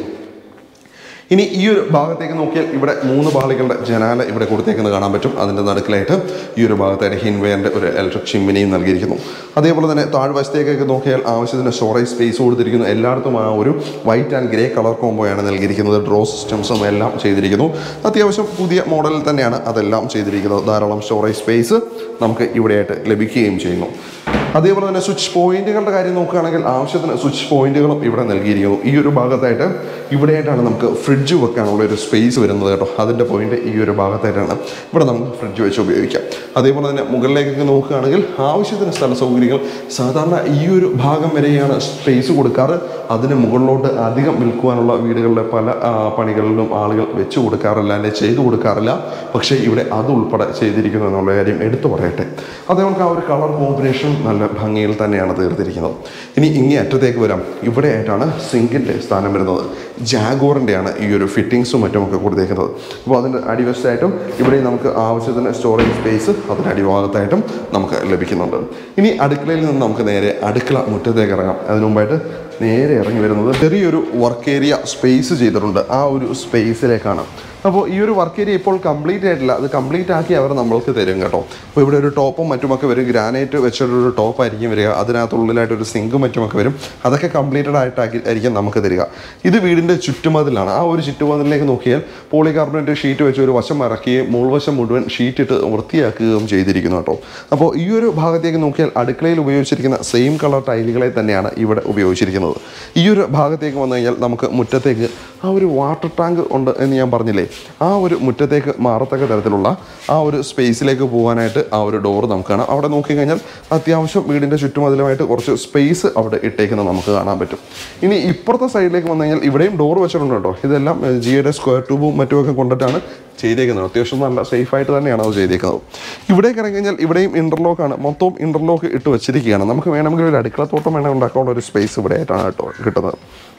ഇനി ഈ ഒരു ഭാഗത്തേക്ക് നോക്കിയാൽ ഇവിടെ മൂന്ന് പാളികളുടെ ജനാല ഇവിടെ കൊടുത്തേക്കുന്നത് കാണാൻ പറ്റും അതിൻ്റെ നടുക്കിലായിട്ട് ഈ ഒരു ഭാഗത്തായിട്ട് ഹിൻവെയറിൻ്റെ ഒരു ഇലക്ട്രിക് ചിമ്മിനിയും നൽകിയിരിക്കുന്നു അതേപോലെ തന്നെ താഴ്വശത്തേക്കൊക്കെ നോക്കിയാൽ ആവശ്യത്തിന് സ്റ്റോറേജ് സ്പേസ് കൊടുത്തിരിക്കുന്നു എല്ലായിടത്തും ആ ഒരു വൈറ്റ് ആൻഡ് ഗ്രേ കളർ കോംബോയാണ് നൽകിയിരിക്കുന്നത് ഡ്രോ സിസ്റ്റംസും എല്ലാം ചെയ്തിരിക്കുന്നു അത്യാവശ്യം പുതിയ മോഡലിൽ തന്നെയാണ് അതെല്ലാം ചെയ്തിരിക്കുന്നത് ധാരാളം സ്റ്റോറേജ് സ്പേസ് നമുക്ക് ഇവിടെയായിട്ട് ലഭിക്കുകയും ചെയ്യുന്നു അതേപോലെ തന്നെ സ്വിച്ച് പോയിന്റുകളുടെ കാര്യം നോക്കുകയാണെങ്കിൽ ആവശ്യത്തിന് സ്വിച്ച് പോയിന്റുകളും ഇവിടെ നൽകിയിരിക്കുന്നു ഈ ഒരു ഭാഗത്തായിട്ട് ഇവിടെയായിട്ടാണ് നമുക്ക് ഫ്രിഡ്ജ് വെക്കാനുള്ള ഒരു സ്പേസ് വരുന്നത് കേട്ടോ അതിൻ്റെ പോയിന്റ് ഈ ഒരു ഭാഗത്തായിട്ടാണ് ഇവിടെ നമുക്ക് ഫ്രിഡ്ജ് വെച്ച് ഉപയോഗിക്കാം അതേപോലെ തന്നെ മുകളിലേക്കൊക്കെ നോക്കുകയാണെങ്കിൽ ആവശ്യത്തിന് സ്ഥല സൗകര്യങ്ങൾ സാധാരണ ഈ ഒരു ഭാഗം വരെയാണ് സ്പേസ് കൊടുക്കാറ് അതിന് മുകളിലോട്ട് അധികം വിൽക്കുവാനുള്ള വീടുകളിലെ പല ആ, പണികളിലും ആളുകൾ വെച്ച് കൊടുക്കാറില്ല അല്ലെങ്കിൽ ചെയ്തു കൊടുക്കാറില്ല പക്ഷേ ഇവിടെ അത് ഉൾപ്പെടെ ചെയ്തിരിക്കുന്നു എന്നുള്ള കാര്യം എടുത്തു പറയട്ടെ അതേപോലെ ആ ഒരു കളർ കോമ്പിനേഷൻ നല്ല ഭംഗിയിൽ തന്നെയാണ് തീർത്തിരിക്കുന്നത് ഇനി ഇങ്ങേ അറ്റത്തേക്ക് വരാം ഇവിടെ ആയിട്ടാണ് സിങ്കിൻ്റെ സ്ഥാനം വരുന്നത് ജാഗോറിൻ്റെയാണ് ഈ ഒരു ഫിറ്റിങ്സും മറ്റുമൊക്കെ കൊടുത്തേക്കുന്നത് അപ്പോൾ അതിൻ്റെ അടിവശത്തായിട്ടും ഇവിടെ നമുക്ക് ആവശ്യത്തിന് സ്റ്റോറേജ് സ്പേസ് അതിൻ്റെ അടിഭാഗത്തായിട്ടും നമുക്ക് ലഭിക്കുന്നുണ്ട് ഇനി അടുക്കളയിൽ നിന്ന് നമുക്ക് നേരെ അടുക്കള മുറ്റത്തേക്ക് ഇറങ്ങാം അതിനു മുമ്പായിട്ട് നേരെ ഇറങ്ങി വരുന്നത് ചെറിയൊരു വർക്ക് ഏരിയ സ്പേസ് ചെയ്തിട്ടുണ്ട് ആ ഒരു സ്പേസിലേക്കാണ് അപ്പോൾ ഈ ഒരു വർക്ക് ഏരിയ ഇപ്പോൾ കംപ്ലീറ്റ് ആയിട്ടില്ല അത് കംപ്ലീറ്റ് ആക്കി അവർ നമ്മൾക്ക് തരും കേട്ടോ അപ്പോൾ ഇവിടെ ഒരു ടോപ്പും മറ്റുമൊക്കെ വരും ഗ്രാനൈറ്റ് വെച്ചിട്ടൊരു ടോപ്പ് ആയിരിക്കും വരിക അതിനകത്തുള്ളിലായിട്ട് ഒരു സിങ്കും മറ്റുമൊക്കെ വരും അതൊക്കെ കംപ്ലീറ്റഡ് ആയിട്ടാക്കി ആയിരിക്കും നമുക്ക് തരിക ഇത് വീടിൻ്റെ ചുറ്റുമതിലാണ് ആ ഒരു ചുറ്റുമതിലേക്ക് നോക്കിയാൽ പോളികാർബണേറ്റ് ഷീറ്റ് വെച്ച് ഒരു വശം ഇറക്കുകയും മുൾവശം മുഴുവൻ ഷീറ്റ് ഇട്ട് വൃത്തിയാക്കുകയും ചെയ്തിരിക്കുന്നു കേട്ടോ അപ്പോൾ ഈ ഒരു ഭാഗത്തേക്ക് നോക്കിയാൽ അടുക്കളയിൽ ഉപയോഗിച്ചിരിക്കുന്ന സെയിം കളർ ടൈലുകളെ തന്നെയാണ് ഇവിടെ ഉപയോഗിച്ചിരിക്കുന്നത് ഈ ഒരു ഭാഗത്തേക്ക് വന്നു കഴിഞ്ഞാൽ നമുക്ക് മുറ്റത്തേക്ക് ആ ഒരു വാട്ടർ ടാങ്ക് ഉണ്ട് എന്ന് ഞാൻ പറഞ്ഞില്ലേ ആ ഒരു മുറ്റത്തേക്ക് മാറത്തക്ക തരത്തിലുള്ള ആ ഒരു സ്പേസിലേക്ക് പോകാനായിട്ട് ആ ഒരു ഡോർ നമുക്ക് കാണാം അവിടെ നോക്കിക്കഴിഞ്ഞാൽ അത്യാവശ്യം വീടിൻ്റെ ചുറ്റുമതിലുമായിട്ട് കുറച്ച് സ്പേസ് അവിടെ ഇട്ടേക്കുന്നത് നമുക്ക് കാണാൻ പറ്റും ഇനി ഇപ്പുറത്തെ സൈഡിലേക്ക് വന്നു കഴിഞ്ഞാൽ ഇവിടെയും ഡോർ വെച്ചിട്ടുണ്ട് കേട്ടോ ഇതെല്ലാം ജിയുടെ സ്ക്വയർ ട്യൂബും മറ്റുമൊക്കെ കൊണ്ടിട്ടാണ് ചെയ്തേക്കുന്നത് അത്യാവശ്യം നല്ല സേഫ് ആയിട്ട് തന്നെയാണ് അത് ചെയ്തേക്കുന്നത് ഇവിടേക്ക് ഇറങ്ങി കഴിഞ്ഞാൽ ഇവിടെയും ഇന്റർലോക്ക് ആണ് മൊത്തവും ഇന്റർലോക്ക് ഇട്ട് വെച്ചിരിക്കുകയാണ് നമുക്ക് വേണമെങ്കിൽ ഒരു അടുക്കളത്തോട്ടം വേണമെങ്കിൽ ഉണ്ടാക്കാനുള്ള ഒരു സ്പേസ് ഇവിടെ ആയിട്ടാണ് കേട്ടോ കിട്ടുന്നത്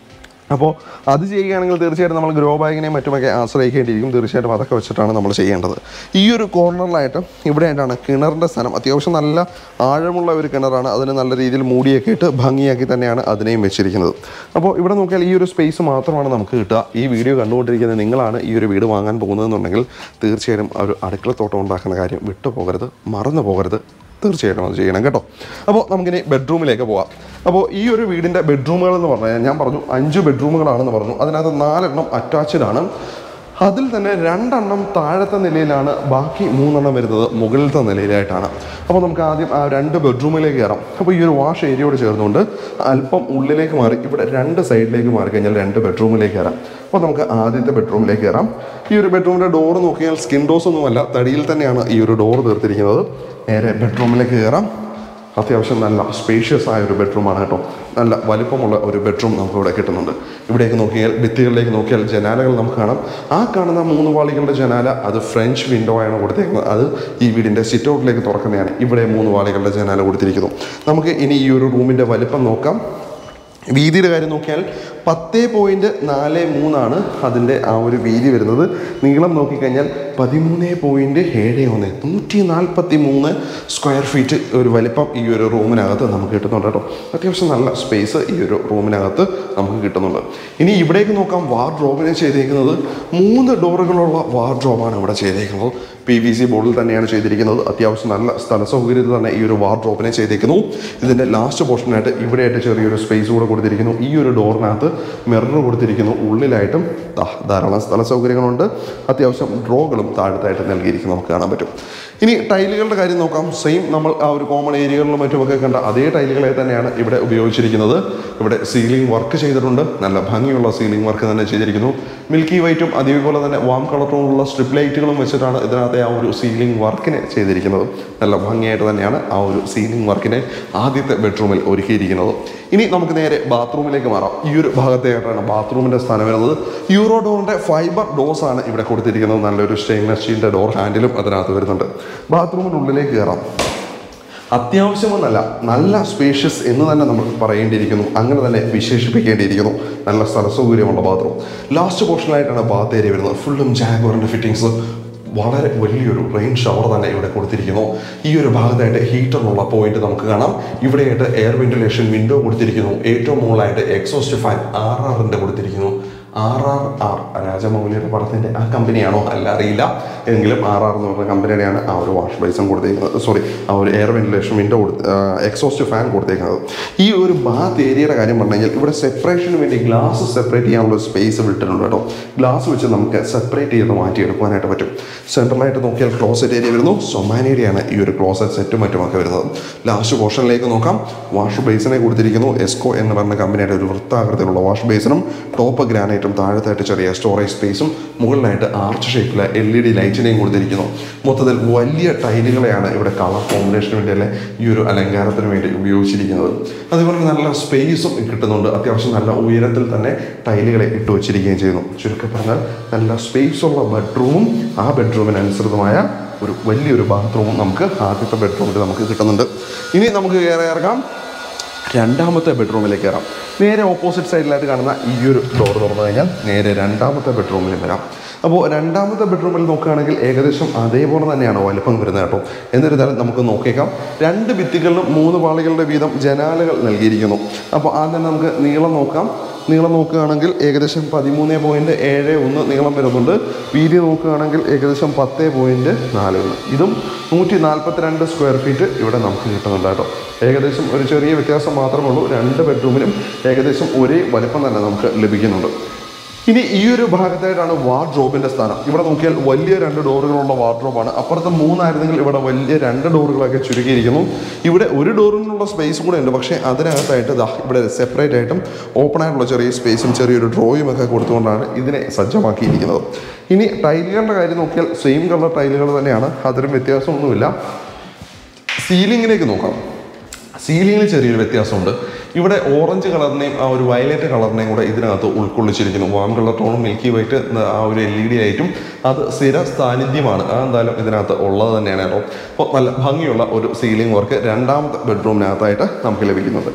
അപ്പോൾ അത് ചെയ്യുകയാണെങ്കിൽ തീർച്ചയായിട്ടും നമ്മൾ ഗ്രോ ബാഗിനെയും മറ്റുമൊക്കെ ആശ്രയിക്കേണ്ടിയിരിക്കും തീർച്ചയായിട്ടും അതൊക്കെ വെച്ചിട്ടാണ് നമ്മൾ ചെയ്യേണ്ടത് ഈ ഒരു കോർണറിലായിട്ട് ഇവിടെയായിട്ടാണ് കിണറിൻ്റെ സ്ഥലം അത്യാവശ്യം നല്ല ആഴമുള്ള ഒരു കിണറാണ് അതിന് നല്ല രീതിയിൽ മൂടിയൊക്കെ ഇട്ട് ഭംഗിയാക്കി തന്നെയാണ് അതിനെയും വെച്ചിരിക്കുന്നത് അപ്പോൾ ഇവിടെ നോക്കിയാൽ ഈ ഒരു സ്പേസ് മാത്രമാണ് നമുക്ക് കിട്ടുക ഈ വീഡിയോ കണ്ടുകൊണ്ടിരിക്കുന്ന നിങ്ങളാണ് ഈ ഒരു വീട് വാങ്ങാൻ പോകുന്നതെന്നുണ്ടെങ്കിൽ തീർച്ചയായിട്ടും ആ ഒരു അടുക്കളത്തോട്ടം ഉണ്ടാക്കുന്ന കാര്യം വിട്ടു പോകരുത് മറന്നു പോകരുത് തീർച്ചയായിട്ടും അത് ചെയ്യണം കേട്ടോ അപ്പോൾ നമുക്കിനി ബെഡ്റൂമിലേക്ക് പോവാം അപ്പോൾ ഈ ഒരു വീടിൻ്റെ ബെഡ്റൂമുകൾ എന്ന് പറഞ്ഞാൽ ഞാൻ പറഞ്ഞു അഞ്ച് ബെഡ്റൂമുകളാണെന്ന് പറഞ്ഞു അതിനകത്ത് നാലെണ്ണം അറ്റാച്ച്ഡ് ആണ് അതിൽ തന്നെ രണ്ടെണ്ണം താഴത്തെ നിലയിലാണ് ബാക്കി മൂന്നെണ്ണം വരുന്നത് മുകളിലത്തെ നിലയിലായിട്ടാണ് അപ്പോൾ നമുക്ക് ആദ്യം ആ രണ്ട് ബെഡ്റൂമിലേക്ക് കയറാം അപ്പോൾ ഈ ഒരു വാഷ് ഏരിയയോട് ചേർന്നുകൊണ്ട് അല്പം ഉള്ളിലേക്ക് മാറി ഇവിടെ രണ്ട് സൈഡിലേക്ക് മാറി കഴിഞ്ഞാൽ രണ്ട് ബെഡ്റൂമിലേക്ക് കയറാം അപ്പോൾ നമുക്ക് ആദ്യത്തെ ബെഡ്റൂമിലേക്ക് കയറാം ഈ ഒരു ബെഡ്റൂമിൻ്റെ ഡോർ നോക്കിയാൽ സ്കിൻ ഡോസ് ഒന്നുമല്ല തടിയിൽ തന്നെയാണ് ഈ ഒരു ഡോർ തീർത്തിരിക്കുന്നത് നേരെ ബെഡ്റൂമിലേക്ക് കയറാം അത്യാവശ്യം നല്ല സ്പേഷ്യസ് ആയ ഒരു ബെഡ്റൂമാണ് കേട്ടോ നല്ല വലിപ്പമുള്ള ഒരു ബെഡ്റൂം നമുക്ക് ഇവിടെ കിട്ടുന്നുണ്ട് ഇവിടേക്ക് നോക്കിയാൽ ഭിത്തികളിലേക്ക് നോക്കിയാൽ ജനാലകൾ നമുക്ക് കാണാം ആ കാണുന്ന മൂന്ന് വാളികളുടെ ജനാല അത് ഫ്രഞ്ച് വിൻഡോ ആണ് കൊടുത്തേക്കുന്നത് അത് ഈ വീടിൻ്റെ സിറ്റ് ഔട്ടിലേക്ക് തുറക്കുന്നതാണ് ഇവിടെ മൂന്ന് വാളികളുടെ ജനാല കൊടുത്തിരിക്കുന്നു നമുക്ക് ഇനി ഈ ഒരു റൂമിൻ്റെ വലിപ്പം നോക്കാം വീതിയുടെ കാര്യം നോക്കിയാൽ പത്ത് പോയിൻറ്റ് നാല് മൂന്നാണ് അതിൻ്റെ ആ ഒരു വീതി വരുന്നത് നീളം നോക്കിക്കഴിഞ്ഞാൽ പതിമൂന്ന് പോയിൻറ്റ് ഏഴ് ഒന്ന് നൂറ്റി നാൽപ്പത്തി മൂന്ന് സ്ക്വയർ ഫീറ്റ് ഒരു വലിപ്പം ഈ ഒരു റൂമിനകത്ത് നമുക്ക് കിട്ടുന്നുണ്ട് കേട്ടോ അത്യാവശ്യം നല്ല സ്പേസ് ഈ ഒരു റൂമിനകത്ത് നമുക്ക് കിട്ടുന്നുണ്ട് ഇനി ഇവിടേക്ക് നോക്കാം വാർഡ്രോബിനെ ചെയ്തേക്കുന്നത് മൂന്ന് ഡോറുകളുള്ള വാർഡ്രോബാണ് ഇവിടെ ചെയ്തേക്കുന്നത് പി വി സി ബോർഡിൽ തന്നെയാണ് ചെയ്തിരിക്കുന്നത് അത്യാവശ്യം നല്ല സ്ഥല സൗകര്യത്തിൽ തന്നെ ഈ ഒരു വാർഡ്രോബിനെ ചെയ്തേക്കുന്നു ഇതിൻ്റെ ലാസ്റ്റ് പോർഷനായിട്ട് ഇവിടെയായിട്ട് ചെറിയൊരു സ്പേസ് കൂടെ കൊടുത്തിരിക്കുന്നു ഈ ഒരു ഡോറിനകത്ത് മിറർ കൊടുത്തിരിക്കുന്നു ഉള്ളിലായിട്ടും ദാ ധാരാളം സ്ഥല സൗകര്യങ്ങളുണ്ട് അത്യാവശ്യം ഡ്രോകളും താഴത്തായിട്ട് നൽകിയിരിക്കുന്നു നമുക്ക് കാണാൻ പറ്റും ഇനി ടൈലുകളുടെ കാര്യം നോക്കാം സെയിം നമ്മൾ ആ ഒരു കോമൺ ഏരിയകളിലും മറ്റുമൊക്കെ കണ്ട അതേ ടൈലുകളെ തന്നെയാണ് ഇവിടെ ഉപയോഗിച്ചിരിക്കുന്നത് ഇവിടെ സീലിംഗ് വർക്ക് ചെയ്തിട്ടുണ്ട് നല്ല ഭംഗിയുള്ള സീലിംഗ് വർക്ക് തന്നെ ചെയ്തിരിക്കുന്നു മിൽക്കി വൈറ്റും അതേപോലെ തന്നെ വാം കളറുമുള്ള സ്ട്രിപ്പ് ലൈറ്റുകളും വെച്ചിട്ടാണ് ഇതിനകത്തെ ആ ഒരു സീലിംഗ് വർക്കിനെ ചെയ്തിരിക്കുന്നത് നല്ല ഭംഗിയായിട്ട് തന്നെയാണ് ആ ഒരു സീലിംഗ് വർക്കിനെ ആദ്യത്തെ ബെഡ്റൂമിൽ ഒരുക്കിയിരിക്കുന്നത് ഇനി നമുക്ക് നേരെ ബാത്റൂമിലേക്ക് മാറാം ഈ ഒരു ഭാഗത്തായിട്ടാണ് ബാത്റൂമിൻ്റെ സ്ഥാനം വരുന്നത് യൂറോ ഡോറിൻ്റെ ഫൈബർ ഡോസ് ആണ് ഇവിടെ കൊടുത്തിരിക്കുന്നത് നല്ലൊരു സ്റ്റെയിൻലെസ് സ്റ്റീലിൻ്റെ ഡോർ ഹാൻഡിലും അതിനകത്ത് വരുന്നുണ്ട് ബാത്റൂമിനുള്ളിലേക്ക് കയറാം അത്യാവശ്യമെന്നല്ല നല്ല സ്പേഷ്യസ് എന്ന് തന്നെ നമുക്ക് പറയേണ്ടിയിരിക്കുന്നു അങ്ങനെ തന്നെ വിശേഷിപ്പിക്കേണ്ടിയിരിക്കുന്നു നല്ല സ്ഥല സൗകര്യമുള്ള ബാത്റൂം ലാസ്റ്റ് പോർഷനിലായിട്ടാണ് ബാത്ത് ഏരിയ വരുന്നത് ഫുള്ളും ജാഗോറിൻ്റെ ഫിറ്റിങ്സ് വളരെ വലിയൊരു റെയിൻ ഷവർ തന്നെ ഇവിടെ കൊടുത്തിരിക്കുന്നു ഈ ഒരു ഭാഗത്തായിട്ട് ഹീറ്ററിനുള്ള പോയിന്റ് നമുക്ക് കാണാം ഇവിടെയായിട്ട് എയർ വെന്റിലേഷൻ വിൻഡോ കൊടുത്തിരിക്കുന്നു ഏറ്റവും മുകളിലായിട്ട് എക്സോസ്റ്റ് ഫാൻ ആർ ആറിൻ്റെ കൊടുത്തിരിക്കുന്നു ആർ ആർ ആർ രാജമൗലിയുടെ പടത്തിൻ്റെ ആ കമ്പനിയാണോ അല്ല അറിയില്ല എങ്കിലും ആർ ആർ എന്ന് പറഞ്ഞ കമ്പനിയുടെയാണ് ആ ഒരു വാഷ് ബേസും കൊടുത്തേക്കുന്നത് സോറി ആ ഒരു എയർ വെന്റിലേഷൻ വിൻഡോ കൊടുത്ത് എക്സോസ്റ്റ് ഫാൻ കൊടുത്തേക്കുന്നത് ഈ ഒരു ബാത്ത് ഏരിയയുടെ കാര്യം പറഞ്ഞു കഴിഞ്ഞാൽ ഇവിടെ സെപ്പറേഷന് വേണ്ടി ഗ്ലാസ് സെപ്പറേറ്റ് ചെയ്യാനുള്ള സ്പേസ് വിട്ടിട്ടുണ്ട് കേട്ടോ ഗ്ലാസ് വെച്ച് നമുക്ക് സെപ്പറേറ്റ് ചെയ്ത് മാറ്റിയെടുക്കാനായിട്ട് പറ്റും സെൻട്രലായിട്ട് നോക്കിയാൽ ക്ലോസറ്റ് ഏരിയ വരുന്നു സൊമാനേരിയാണ് ഈ ഒരു ക്ലോസറ്റ് സെറ്റും മറ്റുമൊക്കെ വരുന്നത് ലാസ്റ്റ് പോർഷനിലേക്ക് നോക്കാം വാഷ് ബേസിനെ കൊടുത്തിരിക്കുന്നു എസ്കോ എന്ന് പറഞ്ഞ കമ്പനിയുടെ ഒരു വൃത്താകൃതിയിലുള്ള വാഷ് ബേസിനും ടോപ്പ് ഗ്രാനൈറ്റും താഴത്തായിട്ട് ചെറിയ സ്റ്റോറേജ് സ്പേസും മുകളിലായിട്ട് ആർച്ച് ഷേപ്പിലെ എൽ ഇ ഡി ലൈറ്റിനെയും കൊടുത്തിരിക്കുന്നു മൊത്തത്തിൽ വലിയ ടൈലുകളെയാണ് ഇവിടെ കളർ കോമ്പിനേഷന് വേണ്ടി അല്ലെ ഈ ഒരു അലങ്കാരത്തിന് വേണ്ടി ഉപയോഗിച്ചിരിക്കുന്നത് അതുപോലെ തന്നെ നല്ല സ്പേസും കിട്ടുന്നുണ്ട് അത്യാവശ്യം നല്ല ഉയരത്തിൽ തന്നെ ടൈലുകളെ ഇട്ട് വെച്ചിരിക്കുകയും ചെയ്യുന്നു ചുരുക്കം പറഞ്ഞാൽ നല്ല സ്പേസ് ഉള്ള ബെഡ്റൂമും ആ ബെഡ്റൂമിനനുസൃതമായ ഒരു വലിയൊരു ബാത്റൂമും നമുക്ക് ആദ്യത്തെ ബെഡ്റൂമിൽ നമുക്ക് കിട്ടുന്നുണ്ട് ഇനി നമുക്ക് കയറി ഇറങ്ങാം രണ്ടാമത്തെ ബെഡ്റൂമിലേക്ക് കയറാം നേരെ ഓപ്പോസിറ്റ് സൈഡിലായിട്ട് കാണുന്ന ഈ ഒരു ഡോർ തുറന്നു കഴിഞ്ഞാൽ നേരെ രണ്ടാമത്തെ ബെഡ്റൂമിൽ വരാം അപ്പോൾ രണ്ടാമത്തെ ബെഡ്റൂമിൽ നോക്കുകയാണെങ്കിൽ ഏകദേശം അതേപോലെ തന്നെയാണ് വലുപ്പം വരുന്നത് കേട്ടോ എന്നിരുന്നാലും നമുക്ക് നോക്കിയേക്കാം രണ്ട് ഭിത്തികളിലും മൂന്ന് പാളികളുടെ വീതം ജനാലകൾ നൽകിയിരിക്കുന്നു അപ്പോൾ ആദ്യം നമുക്ക് നീളം നോക്കാം നീളം നോക്കുകയാണെങ്കിൽ ഏകദേശം പതിമൂന്ന് പോയിൻറ്റ് ഏഴ് ഒന്ന് നീളം വരുന്നുണ്ട് വീതി നോക്കുകയാണെങ്കിൽ ഏകദേശം പത്ത് പോയിൻറ്റ് നാല് ഒന്ന് ഇതും നൂറ്റി നാൽപ്പത്തിരണ്ട് സ്ക്വയർ ഫീറ്റ് ഇവിടെ നമുക്ക് കിട്ടുന്നുണ്ട് കേട്ടോ ഏകദേശം ഒരു ചെറിയ വ്യത്യാസം മാത്രമേ ഉള്ളൂ രണ്ട് ബെഡ്റൂമിലും ഏകദേശം ഒരേ വലിപ്പം തന്നെ നമുക്ക് ലഭിക്കുന്നുണ്ട് ഇനി ഈ ഒരു ഭാഗത്തായിട്ടാണ് വാർഡ്രോബിന്റെ സ്ഥാനം ഇവിടെ നോക്കിയാൽ വലിയ രണ്ട് ഡോറുകളുള്ള വാർഡ്രോബാണ് അപ്പുറത്ത് മൂന്നായിരുന്നെങ്കിൽ ഇവിടെ വലിയ രണ്ട് ഡോറുകളൊക്കെ ചുരുക്കിയിരിക്കുന്നു ഇവിടെ ഒരു ഡോറിനുള്ള സ്പേസ് കൂടെ ഉണ്ട് പക്ഷേ അതിനകത്തായിട്ട് ദാ ഇവിടെ സെപ്പറേറ്റ് ആയിട്ടും ഓപ്പൺ ആയിട്ടുള്ള ചെറിയ സ്പേസും ചെറിയൊരു ഡ്രോയും ഒക്കെ കൊടുത്തുകൊണ്ടാണ് ഇതിനെ സജ്ജമാക്കിയിരിക്കുന്നത് ഇനി ടൈലുകളുടെ കാര്യം നോക്കിയാൽ സെയിം കളർ ടൈലുകൾ തന്നെയാണ് അതിലും വ്യത്യാസമൊന്നുമില്ല സീലിങ്ങിലേക്ക് നോക്കാം സീലിങ്ങിൽ ചെറിയൊരു വ്യത്യാസമുണ്ട് ഇവിടെ ഓറഞ്ച് കളറിനെയും ആ ഒരു വയലറ്റ് കളറിനെയും കൂടെ ഇതിനകത്ത് ഉൾക്കൊള്ളിച്ചിരിക്കുന്നു വാം കളർ ടോണും മിൽക്കി വൈറ്റ് ആ ഒരു എൽ ഇ ഡി ആയിട്ടും അത് സ്ഥിര സാന്നിധ്യമാണ് അത് എന്തായാലും ഇതിനകത്ത് ഉള്ളത് തന്നെയാണ് കേട്ടോ അപ്പോൾ നല്ല ഭംഗിയുള്ള ഒരു സീലിംഗ് വർക്ക് രണ്ടാമത്തെ ബെഡ്റൂമിനകത്തായിട്ട് നമുക്ക് ലഭിക്കുന്നുണ്ട്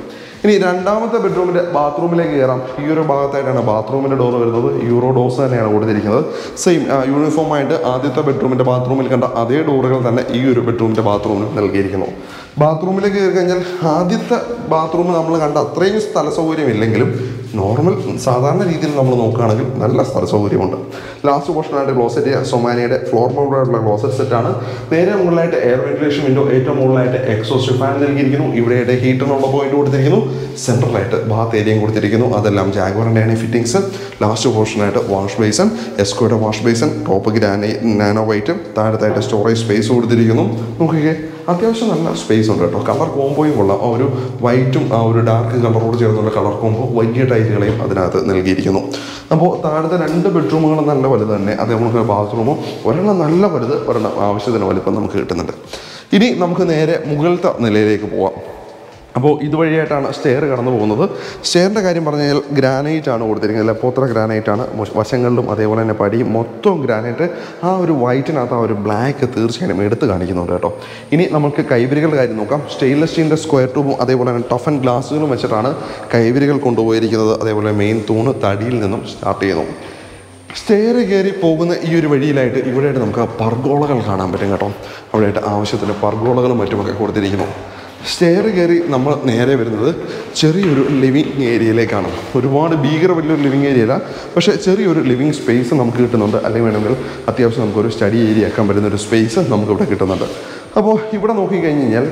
ഇനി രണ്ടാമത്തെ ബെഡ്റൂമിൻ്റെ ബാത്റൂമിലേക്ക് കയറാം ഈ ഒരു ഭാഗത്തായിട്ടാണ് ബാത്റൂമിൻ്റെ ഡോർ വരുന്നത് യൂറോ ഡോസ് തന്നെയാണ് കൊടുത്തിരിക്കുന്നത് സെയിം യൂണിഫോം ആയിട്ട് ആദ്യത്തെ ബെഡ്റൂമിൻ്റെ ബാത്റൂമിൽ കണ്ട അതേ ഡോറുകൾ തന്നെ ഈ ഒരു ബെഡ്റൂമിൻ്റെ ബാത്റൂമിൽ നൽകിയിരിക്കുന്നു ബാത്റൂമിലേക്ക് കയറി കഴിഞ്ഞാൽ ആദ്യത്തെ ബാത്റൂം നമ്മൾ കണ്ട അത്രയും സ്ഥല സൗകര്യം ഇല്ലെങ്കിലും നോർമൽ സാധാരണ രീതിയിൽ നമ്മൾ നോക്കുകയാണെങ്കിൽ നല്ല സ്ഥല സൗകര്യമുണ്ട് ലാസ്റ്റ് പോർഷനായിട്ട് ക്ലോസറ്റ് സൊമാനിയുടെ ഫ്ലോർ ബോർഡായിട്ടുള്ള ക്ലോസറ്റ് സെറ്റാണ് നേരെ മുകളിലായിട്ട് എയർ വെന്റിലേഷൻ വിൻഡോ ഏറ്റവും മുകളിലായിട്ട് എക്സോസ്റ്റ് ഫാൻ നൽകിയിരിക്കുന്നു ഇവിടെയായിട്ട് ഹീറ്ററിനുള്ള പോയിന്റ് കൊടുത്തിരിക്കുന്നു സെൻട്രലായിട്ട് ബാത്ത് ഏരിയയും കൊടുത്തിരിക്കുന്നു അതെല്ലാം ജാഗ്വറിൻ്റെയാണ് ഫിറ്റിങ്സ് ലാസ്റ്റ് പോർഷനായിട്ട് വാഷ് ബേസൺ എസ്കോയുടെ വാഷ് ബേസൺ ടോപ്പ് ഗ്രാനൈ നാനോ വൈറ്റും താഴത്തായിട്ട് സ്റ്റോറേജ് സ്പേസ് കൊടുത്തിരിക്കുന്നു നോക്കിക്കേ അത്യാവശ്യം നല്ല സ്പേസ് ഉണ്ട് കേട്ടോ കളർ കോമ്പോയും കൊള്ളാം ആ ഒരു വൈറ്റും ആ ഒരു ഡാർക്ക് കളറോട് ചേർന്നുള്ള കളർ കോമ്പോ വലിയ ടൈലുകളെയും അതിനകത്ത് നൽകിയിരിക്കുന്നു അപ്പോൾ താഴത്തെ രണ്ട് ബെഡ്റൂമുകളും നല്ല വലുത് തന്നെ അതേപോലെ ബാത്റൂമും ഒരെണ്ണം നല്ല വലുത് ഒരെണ്ണം ആവശ്യത്തിന് വലിപ്പം നമുക്ക് കിട്ടുന്നുണ്ട് ഇനി നമുക്ക് നേരെ മുകളിലത്തെ നിലയിലേക്ക് പോവാം അപ്പോൾ ഇതുവഴിയായിട്ടാണ് സ്റ്റെയർ കടന്നു പോകുന്നത് സ്റ്റെയറിൻ്റെ കാര്യം പറഞ്ഞു കഴിഞ്ഞാൽ ഗ്രാനൈറ്റ് ആണ് കൊടുത്തിരിക്കുന്നത് ലപ്പോത്ര ഗ്രാനൈറ്റ് ആണ് മു- വശങ്ങളിലും അതേപോലെ തന്നെ പടിയും മൊത്തം ഗ്രാനൈറ്റ് ആ ഒരു വൈറ്റിനകത്ത് ആ ഒരു ബ്ലാക്ക് തീർച്ചയായും എടുത്ത് കാണിക്കുന്നുണ്ട് കേട്ടോ ഇനി നമുക്ക് കൈവരികളുടെ കാര്യം നോക്കാം സ്റ്റെയിൻലെസ് സ്റ്റീലിൻ്റെ സ്ക്വയർ ട്യൂബും അതേപോലെ തന്നെ ടഫൻ ഗ്ലാസ്സുകളും വെച്ചിട്ടാണ് കൈവരികൾ കൊണ്ടുപോയിരിക്കുന്നത് അതേപോലെ മെയിൻ തൂണ് തടിയിൽ നിന്നും സ്റ്റാർട്ട് ചെയ്യുന്നു സ്റ്റെയർ കയറി പോകുന്ന ഈ ഒരു വഴിയിലായിട്ട് ഇവിടെയായിട്ട് നമുക്ക് പർഗോളകൾ കാണാൻ പറ്റും കേട്ടോ അവിടെയായിട്ട് ആവശ്യത്തിന് പർഗോളകളും മറ്റുമൊക്കെ കൊടുത്തിരിക്കുന്നു സ്റ്റെയർ കയറി നമ്മൾ നേരെ വരുന്നത് ചെറിയൊരു ലിവിങ് ഏരിയയിലേക്കാണ് ഒരുപാട് ഭീകര വലിയൊരു ലിവിങ് ഏരിയ അല്ല പക്ഷേ ചെറിയൊരു ലിവിങ് സ്പേസ് നമുക്ക് കിട്ടുന്നുണ്ട് അല്ലെങ്കിൽ വേണമെങ്കിൽ അത്യാവശ്യം നമുക്കൊരു സ്റ്റഡി ഏരിയ ആക്കാൻ പറ്റുന്ന ഒരു സ്പേസ് നമുക്കിവിടെ കിട്ടുന്നുണ്ട് അപ്പോൾ ഇവിടെ നോക്കിക്കഴിഞ്ഞ് കഴിഞ്ഞാൽ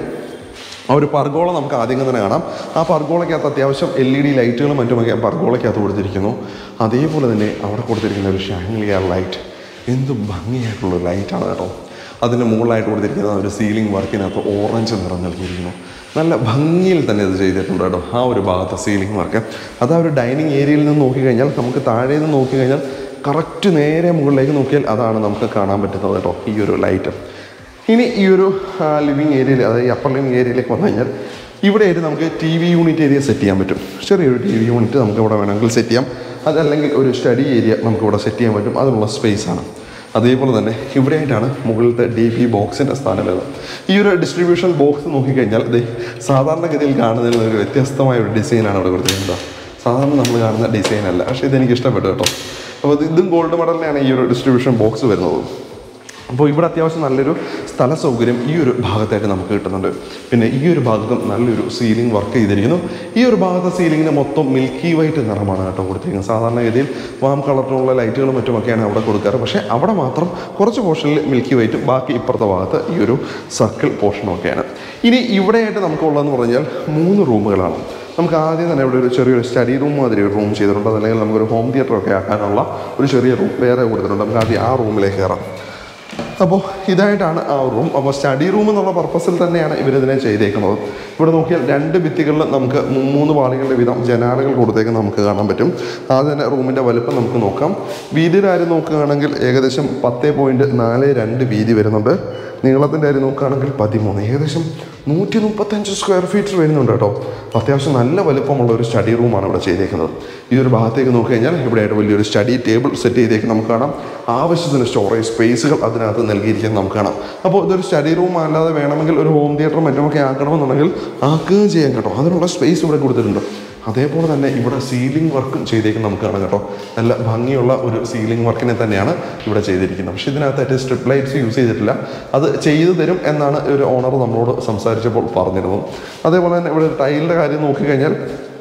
ആ ഒരു പർഗോള നമുക്ക് ആദ്യം തന്നെ കാണാം ആ പർഗോളയ്ക്കകത്ത് അത്യാവശ്യം എൽ ഇ ഡി ലൈറ്റുകളും മറ്റുമൊക്കെ ആ പർഗോളയ്ക്കകത്ത് കൊടുത്തിരിക്കുന്നു അതേപോലെ തന്നെ അവിടെ കൊടുത്തിരിക്കുന്ന ഒരു ഷാൻലിയർ ലൈറ്റ് എന്ത് ഭംഗിയായിട്ടുള്ള ലൈറ്റാണ് കേട്ടോ അതിൻ്റെ മുകളിലായിട്ട് കൊടുത്തിരിക്കുന്ന ആ ഒരു സീലിംഗ് വർക്കിനകത്ത് ഓറഞ്ച് നിറം നൽകിയിരിക്കുന്നു നല്ല ഭംഗിയിൽ തന്നെ ഇത് ചെയ്തിട്ടുണ്ട് കേട്ടോ ആ ഒരു ഭാഗത്തെ സീലിംഗ് വർക്ക് അത് ആ ഒരു ഡൈനിങ് ഏരിയയിൽ നിന്ന് നോക്കിക്കഴിഞ്ഞാൽ നമുക്ക് താഴെ നിന്ന് നോക്കിക്കഴിഞ്ഞാൽ കറക്റ്റ് നേരെ മുകളിലേക്ക് നോക്കിയാൽ അതാണ് നമുക്ക് കാണാൻ പറ്റുന്നത് കേട്ടോ ഈ ഒരു ലൈറ്റ് ഇനി ഈ ഒരു ലിവിങ് ഏരിയയിൽ അതായത് അപ്പർ ലിവിങ് ഏരിയയിലേക്ക് വന്നു കഴിഞ്ഞാൽ ഇവിടെയായിട്ട് നമുക്ക് T V unit area set ചെയ്യാൻ പറ്റും ചെറിയൊരു ടി വി യൂണിറ്റ് നമുക്ക് ഇവിടെ വേണമെങ്കിൽ സെറ്റ് ചെയ്യാം അതല്ലെങ്കിൽ ഒരു സ്റ്റഡി ഏരിയ നമുക്ക് ഇവിടെ സെറ്റ് ചെയ്യാൻ പറ്റും അതിനുള്ള സ്പേസ് ആണ് അതേപോലെ തന്നെ ഇവിടെയായിട്ടാണ് മുകളിലത്തെ ഡി പി ബോക്സിൻ്റെ സ്ഥാനം വരുന്നത് ഈ ഒരു ഡിസ്ട്രിബ്യൂഷൻ ബോക്സ് നോക്കിക്കഴിഞ്ഞാൽ ഇത് സാധാരണഗതിയിൽ കാണുന്നതിൽ നിന്ന് ഒരു വ്യത്യസ്തമായ ഒരു ഡിസൈനാണ് ഇവിടെ കൊടുത്തിരിക്കുന്നത് സാധാരണ നമ്മൾ കാണുന്ന ഡിസൈൻ അല്ല പക്ഷേ ഇതെനിക്ക് ഇഷ്ടപ്പെട്ടു കേട്ടോ അപ്പോൾ ഇത് ഇതും ഗോൾഡ് മെഡലിനാണ് ഈ ഒരു ഡിസ്ട്രിബ്യൂഷൻ ബോക്സ് വരുന്നത് അപ്പോൾ ഇവിടെ അത്യാവശ്യം നല്ലൊരു സ്ഥല സൗകര്യം ഈ ഒരു ഭാഗത്തായിട്ട് നമുക്ക് കിട്ടുന്നുണ്ട് പിന്നെ ഈ ഒരു ഭാഗത്തും നല്ലൊരു സീലിംഗ് വർക്ക് ചെയ്തിരിക്കുന്നു ഈ ഒരു ഭാഗത്തെ സീലിങ്ങിന് മൊത്തം മിൽക്കി വൈറ്റ് നിറമാണ് കേട്ടോ കൊടുത്തിരിക്കുന്നത് സാധാരണഗതിയിൽ വാം കളറിലുള്ള ലൈറ്റുകളും മറ്റുമൊക്കെയാണ് അവിടെ കൊടുക്കാറ് പക്ഷേ അവിടെ മാത്രം കുറച്ച് പോർഷനിൽ മിൽക്കി വൈറ്റും ബാക്കി ഇപ്പുറത്തെ ഭാഗത്ത് ഈ ഒരു സർക്കിൾ പോർഷനും ഒക്കെയാണ് ഇനി ഇവിടെയായിട്ട് നമുക്കുള്ളതെന്ന് പറഞ്ഞാൽ മൂന്ന് റൂമുകളാണ് നമുക്ക് ആദ്യം തന്നെ ഇവിടെ ഒരു ചെറിയൊരു സ്റ്റഡി റൂം മാതിരി ഒരു റൂം ചെയ്തിട്ടുണ്ട് അതല്ലെങ്കിൽ നമുക്കൊരു ഹോം തിയേറ്റർ ഒക്കെ ആക്കാനുള്ള ഒരു ചെറിയ റൂം വേറെ കൊടുത്തിട്ടുണ്ട് നമുക്ക് ആദ്യം ആ റൂമിലേക്ക് കയറാം അപ്പോൾ ഇതായിട്ടാണ് ആ റൂം അപ്പോൾ സ്റ്റഡി റൂം എന്നുള്ള പർപ്പസിൽ തന്നെയാണ് ഇവരിതിനെ ചെയ്തേക്കുന്നത് ഇവിടെ നോക്കിയാൽ രണ്ട് ഭിത്തികളിൽ നമുക്ക് മൂ- മൂന്ന് പാളികളുടെ വീതം ജനാലകൾ കൊടുത്തേക്ക് നമുക്ക് കാണാൻ പറ്റും ആദ്യം തന്നെ റൂമിൻ്റെ വലുപ്പം നമുക്ക് നോക്കാം വീതിയുടെ കാര്യം നോക്കുകയാണെങ്കിൽ ഏകദേശം പത്ത് പോയിൻറ്റ് നാല് രണ്ട് വീതി വരുന്നുണ്ട് നീളത്തിൻ്റെ കാര്യം നോക്കുകയാണെങ്കിൽ പതിമൂന്ന് ഏകദേശം നൂറ്റി മുപ്പത്തഞ്ച് സ്ക്വയർ ഫീറ്റ് വരുന്നുണ്ട് കേട്ടോ അപ്പോൾ അത്യാവശ്യം നല്ല വലുപ്പമുള്ള ഒരു സ്റ്റഡി റൂമാണ് ഇവിടെ ചെയ്തേക്കുന്നത് ഈ ഒരു ഭാഗത്തേക്ക് നോക്കി കഴിഞ്ഞാൽ ഇവിടെയായിട്ട് വലിയൊരു സ്റ്റഡി ടേബിൾ സെറ്റ് ചെയ്തേക്ക് നമുക്ക് കാണാം ആവശ്യത്തിന് സ്റ്റോറേജ് സ്പേസുകൾ അതിനകത്ത് നൽകിയിരിക്കുന്നത് നമുക്ക് കാണാം അപ്പോൾ ഇതൊരു സ്റ്റഡി റൂം അല്ലാതെ വേണമെങ്കിൽ ഒരു ഹോം തിയേറ്ററും മറ്റുമൊക്കെ ആക്കണമെന്നുണ്ടെങ്കിൽ ആക്കുകയും ചെയ്യാം കേട്ടോ അതിനുള്ള സ്പേസ് ഇവിടെ കൊടുത്തിട്ടുണ്ട് അതേപോലെ തന്നെ ഇവിടെ സീലിംഗ് വർക്കും ചെയ്തേക്കും നമുക്ക് കാണാം കേട്ടോ നല്ല ഭംഗിയുള്ള ഒരു സീലിംഗ് വർക്കിനെ തന്നെയാണ് ഇവിടെ ചെയ്തിരിക്കുന്നത് പക്ഷേ ഇതിനകത്തായിട്ട് സ്ട്രിപ്പ് ലൈറ്റ്സ് യൂസ് ചെയ്തിട്ടില്ല അത് ചെയ്തു തരും എന്നാണ് ഒരു ഓണർ നമ്മളോട് സംസാരിച്ചപ്പോൾ പറഞ്ഞിരുന്നത് അതേപോലെ തന്നെ ഇവിടെ ടൈലിൻ്റെ കാര്യം നോക്കിക്കഴിഞ്ഞാൽ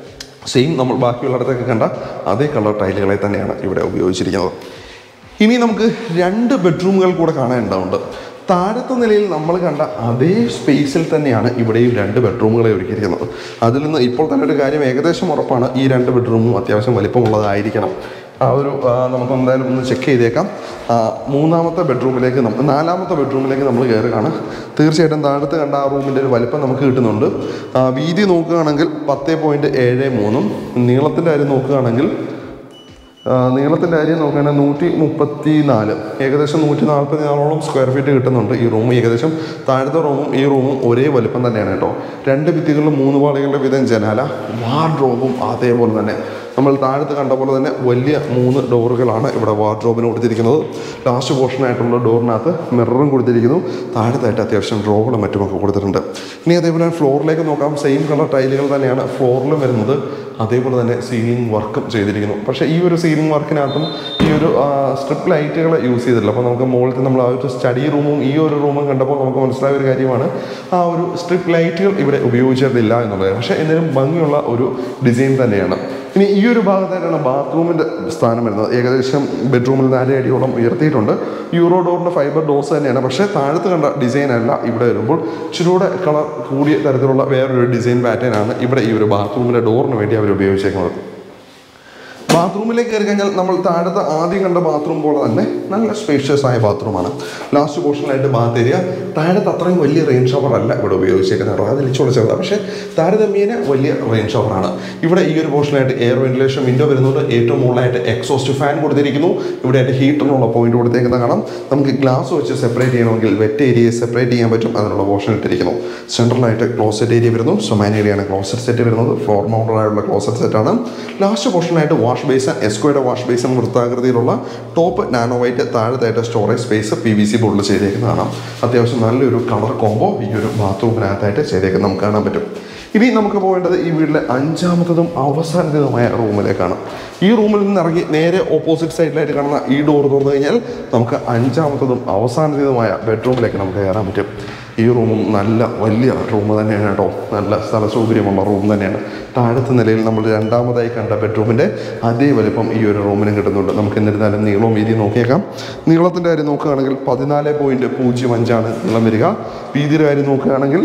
സെയിം നമ്മൾ ബാക്കിയുള്ളിടത്തൊക്കെ കണ്ട അതേ കളർ ടൈലുകളെ തന്നെയാണ് ഇവിടെ ഉപയോഗിച്ചിരിക്കുന്നത് ഇനി നമുക്ക് രണ്ട് ബെഡ്റൂമുകൾ കൂടെ കാണാനുണ്ടാവുണ്ട് താഴത്തെ നിലയിൽ നമ്മൾ കണ്ട അതേ സ്പേസിൽ തന്നെയാണ് ഇവിടെയും രണ്ട് ബെഡ്റൂമുകളെ ഒരുക്കിയിരിക്കുന്നത് അതിൽ നിന്ന് ഇപ്പോൾ തന്നെ ഒരു കാര്യം ഏകദേശം ഉറപ്പാണ് ഈ രണ്ട് ബെഡ്റൂമും അത്യാവശ്യം വലിപ്പമുള്ളതായിരിക്കണം ആ ഒരു ആ, നമുക്ക് എന്തായാലും ഒന്ന് ചെക്ക് ചെയ്തേക്കാം ആ, മൂന്നാമത്തെ ബെഡ്റൂമിലേക്ക് നമ്മൾ നാലാമത്തെ ബെഡ്റൂമിലേക്ക് നമ്മൾ കയറുകയാണ് തീർച്ചയായിട്ടും താഴത്ത് കണ്ട ആ റൂമിൻ്റെ ഒരു വലിപ്പം നമുക്ക് കിട്ടുന്നുണ്ട് ആ, വീതി നോക്കുകയാണെങ്കിൽ പത്ത് പോയിൻറ്റ് ഏഴ് മൂന്നും നീളത്തിൻ്റെ കാര്യം നോക്കുകയാണെങ്കിൽ ആ, നീളത്തിൻ്റെ കാര്യം നോക്കുകയാണെങ്കിൽ നൂറ്റി മുപ്പത്തി നാല് ഏകദേശം നൂറ്റി നാൽപ്പത്തി നാലോളം സ്ക്വയർ ഫീറ്റ് കിട്ടുന്നുണ്ട് ഈ റൂം ഏകദേശം താഴത്തെ റൂമും ഈ റൂമും ഒരേ വലുപ്പം തന്നെയാണ് കേട്ടോ രണ്ട് ഭിത്തികളിലും മൂന്ന് പാളികളുടെ വീതം ജനാല വാർഡ്രോബും അതേപോലെ തന്നെ നമ്മൾ താഴത്ത് കണ്ട പോലെ തന്നെ വലിയ മൂന്ന് ഡോറുകളാണ് ഇവിടെ വാർഡ്രോബിന് കൊടുത്തിരിക്കുന്നത് ലാസ്റ്റ് പോർഷനായിട്ടുള്ള ഡോറിനകത്ത് മിററും കൊടുത്തിരിക്കുന്നു താഴത്തായിട്ട് അത്യാവശ്യം ഡ്രോകളും മറ്റുമൊക്കെ കൊടുത്തിട്ടുണ്ട് ഇനി അതേപോലെ ഫ്ലോറിലേക്ക് നോക്കാം സെയിം കളർ ടൈലുകൾ തന്നെയാണ് ഫ്ലോറിലും വരുന്നത് അതേപോലെ തന്നെ സീലിംഗ് വർക്കും ചെയ്തിരിക്കുന്നു പക്ഷേ ഈ ഒരു സീലിംഗ് വർക്കിനകത്തും ഈ ഒരു സ്ട്രിപ്പ് ലൈറ്റുകൾ യൂസ് ചെയ്തിട്ടില്ല അപ്പോൾ നമുക്ക് മുകളിൽ നമ്മൾ ആ ഒരു സ്റ്റഡി റൂമും ഈ ഒരു റൂമും കണ്ടപ്പോൾ നമുക്ക് മനസ്സിലായ ഒരു കാര്യമാണ് ആ ഒരു സ്ട്രിപ്പ് ലൈറ്റുകൾ ഇവിടെ ഉപയോഗിച്ചിട്ടില്ല എന്നുള്ളത് പക്ഷേ എന്നാലും ഭംഗിയുള്ള ഒരു ഡിസൈൻ തന്നെയാണ് ഇനി ഈ ഒരു ഭാഗത്തായിട്ടാണ് ബാത്റൂമിൻ്റെ സ്ഥാനം വരുന്നത് ഏകദേശം ബെഡ്റൂമിൽ നാല് അടിയോളം ഉയർത്തിയിട്ടുണ്ട് യൂറോ ഡോറിൻ്റെ ഫൈബർ ഡോസ് തന്നെയാണ് പക്ഷേ താഴത്ത് കണ്ട ഡിസൈൻ അല്ല ഇവിടെ വരുമ്പോൾ ഇച്ചിരൂടെ കളർ കൂടിയ തരത്തിലുള്ള വേറൊരു ഡിസൈൻ പാറ്റേൺ ആണ് ഇവിടെ ഈ ഒരു ബാത്റൂമിൻ്റെ ഡോറിന് വേണ്ടി അവർ ഉപയോഗിച്ചേക്കുന്നത് ബാത്റൂമിലേക്ക് കയറി കഴിഞ്ഞാൽ നമ്മൾ താഴത്തെ ആദ്യം കണ്ട ബാത്റൂം പോലെ തന്നെ നല്ല സ്പേഷ്യസ് ആയ ബാത്റൂമാണ് ലാസ്റ്റ് പോർഷനിലായിട്ട് ബാത്ത് ഏരിയ താഴത്തെ അത്രയും വലിയ റെയിൻ ഷവർ അല്ല ഇവിടെ ഉപയോഗിച്ചേക്കുന്നത് കേട്ടോ അത് ഇച്ചിരി ചെറുതാണ് പക്ഷേ താരതമ്യേന വലിയ റെയിൻ ഷവറാണ് ഇവിടെ ഈ ഒരു പോർഷനായിട്ട് എയർ വെന്റിലേഷൻ വിൻഡോ വരുന്നുണ്ട് ഏറ്റവും മുകളിലായിട്ട് എക്സോസ്റ്റ് ഫാൻ കൊടുത്തിരിക്കുന്നു ഇവിടെ ആയിട്ട് ഹീറ്ററിനുള്ള പോയിന്റ് കൊടുത്തേക്കുന്ന കാണാം നമുക്ക് ഗ്ലാസ് വെച്ച് സെപ്പറേറ്റ് ചെയ്യണമെങ്കിൽ വെറ്റ് ഏരിയയെ സെപ്പറേറ്റ് ചെയ്യാൻ പറ്റും അതിനുള്ള പോർഷൻ ഇട്ടിരിക്കുന്നു സെൻട്രലായിട്ട് ക്ലോസറ്റ് ഏരിയ വരുന്നു സൊമാൻ ഏരിയയാണ് ക്ലോസറ്റ് സെറ്റ് വരുന്നത് ഫ്ലോർ മൗണ്ടറായുള്ള ക്ലോസറ്റ് സെറ്റാണ് ലാസ്റ്റ് പോർഷനായിട്ട് വാഷ് ബേസൺ എസ്കോയുടെ വാഷ് ബേസൺ വൃത്താകൃതിയിലുള്ള ടോപ്പ് നാനോ വൈറ്റ് താഴത്തായിട്ട് storage space P V C ബോർഡിൽ ചെയ്തേക്കുന്നതാണ് അത്യാവശ്യം നല്ലൊരു കളർ കോംബോ ഈ ഒരു ബാത്റൂമിനകത്തായിട്ട് ചെയ്തേക്കുന്നത് നമുക്ക് കാണാൻ പറ്റും ഇനി നമുക്ക് പോകേണ്ടത് ഈ വീട്ടിലെ അഞ്ചാമത്തതും അവസാനത്തതുമായ റൂമിലേക്കാണ് ഈ റൂമിൽ നിന്ന് ഇറങ്ങി നേരെ ഓപ്പോസിറ്റ് സൈഡിലായിട്ട് കാണുന്ന ഈ ഡോർ തുറന്നു കഴിഞ്ഞാൽ നമുക്ക് അഞ്ചാമത്തതും അവസാനത്തതുമായ ബെഡ്റൂമിലേക്ക് നമുക്ക് കയറാൻ പറ്റും ഈ റൂമും നല്ല വലിയ റൂം തന്നെയാണ് കേട്ടോ നല്ല സ്ഥല സൗകര്യമുള്ള റൂം തന്നെയാണ് താഴത്തെ നിലയിൽ നമ്മൾ രണ്ടാമതായി കണ്ട ബെഡ്റൂമിൻ്റെ അതേ വലിപ്പം ഈ ഒരു റൂമിനും കിട്ടുന്നുണ്ട് നമുക്ക് എന്നിരുന്നാലും നീളവും വീതി നോക്കിയേക്കാം നീളത്തിൻ്റെ കാര്യം നോക്കുകയാണെങ്കിൽ പതിനാല് പോയിൻറ്റ് പൂജ്യം അഞ്ചാണ് നീളം വരിക വീതിയുടെ കാര്യം നോക്കുകയാണെങ്കിൽ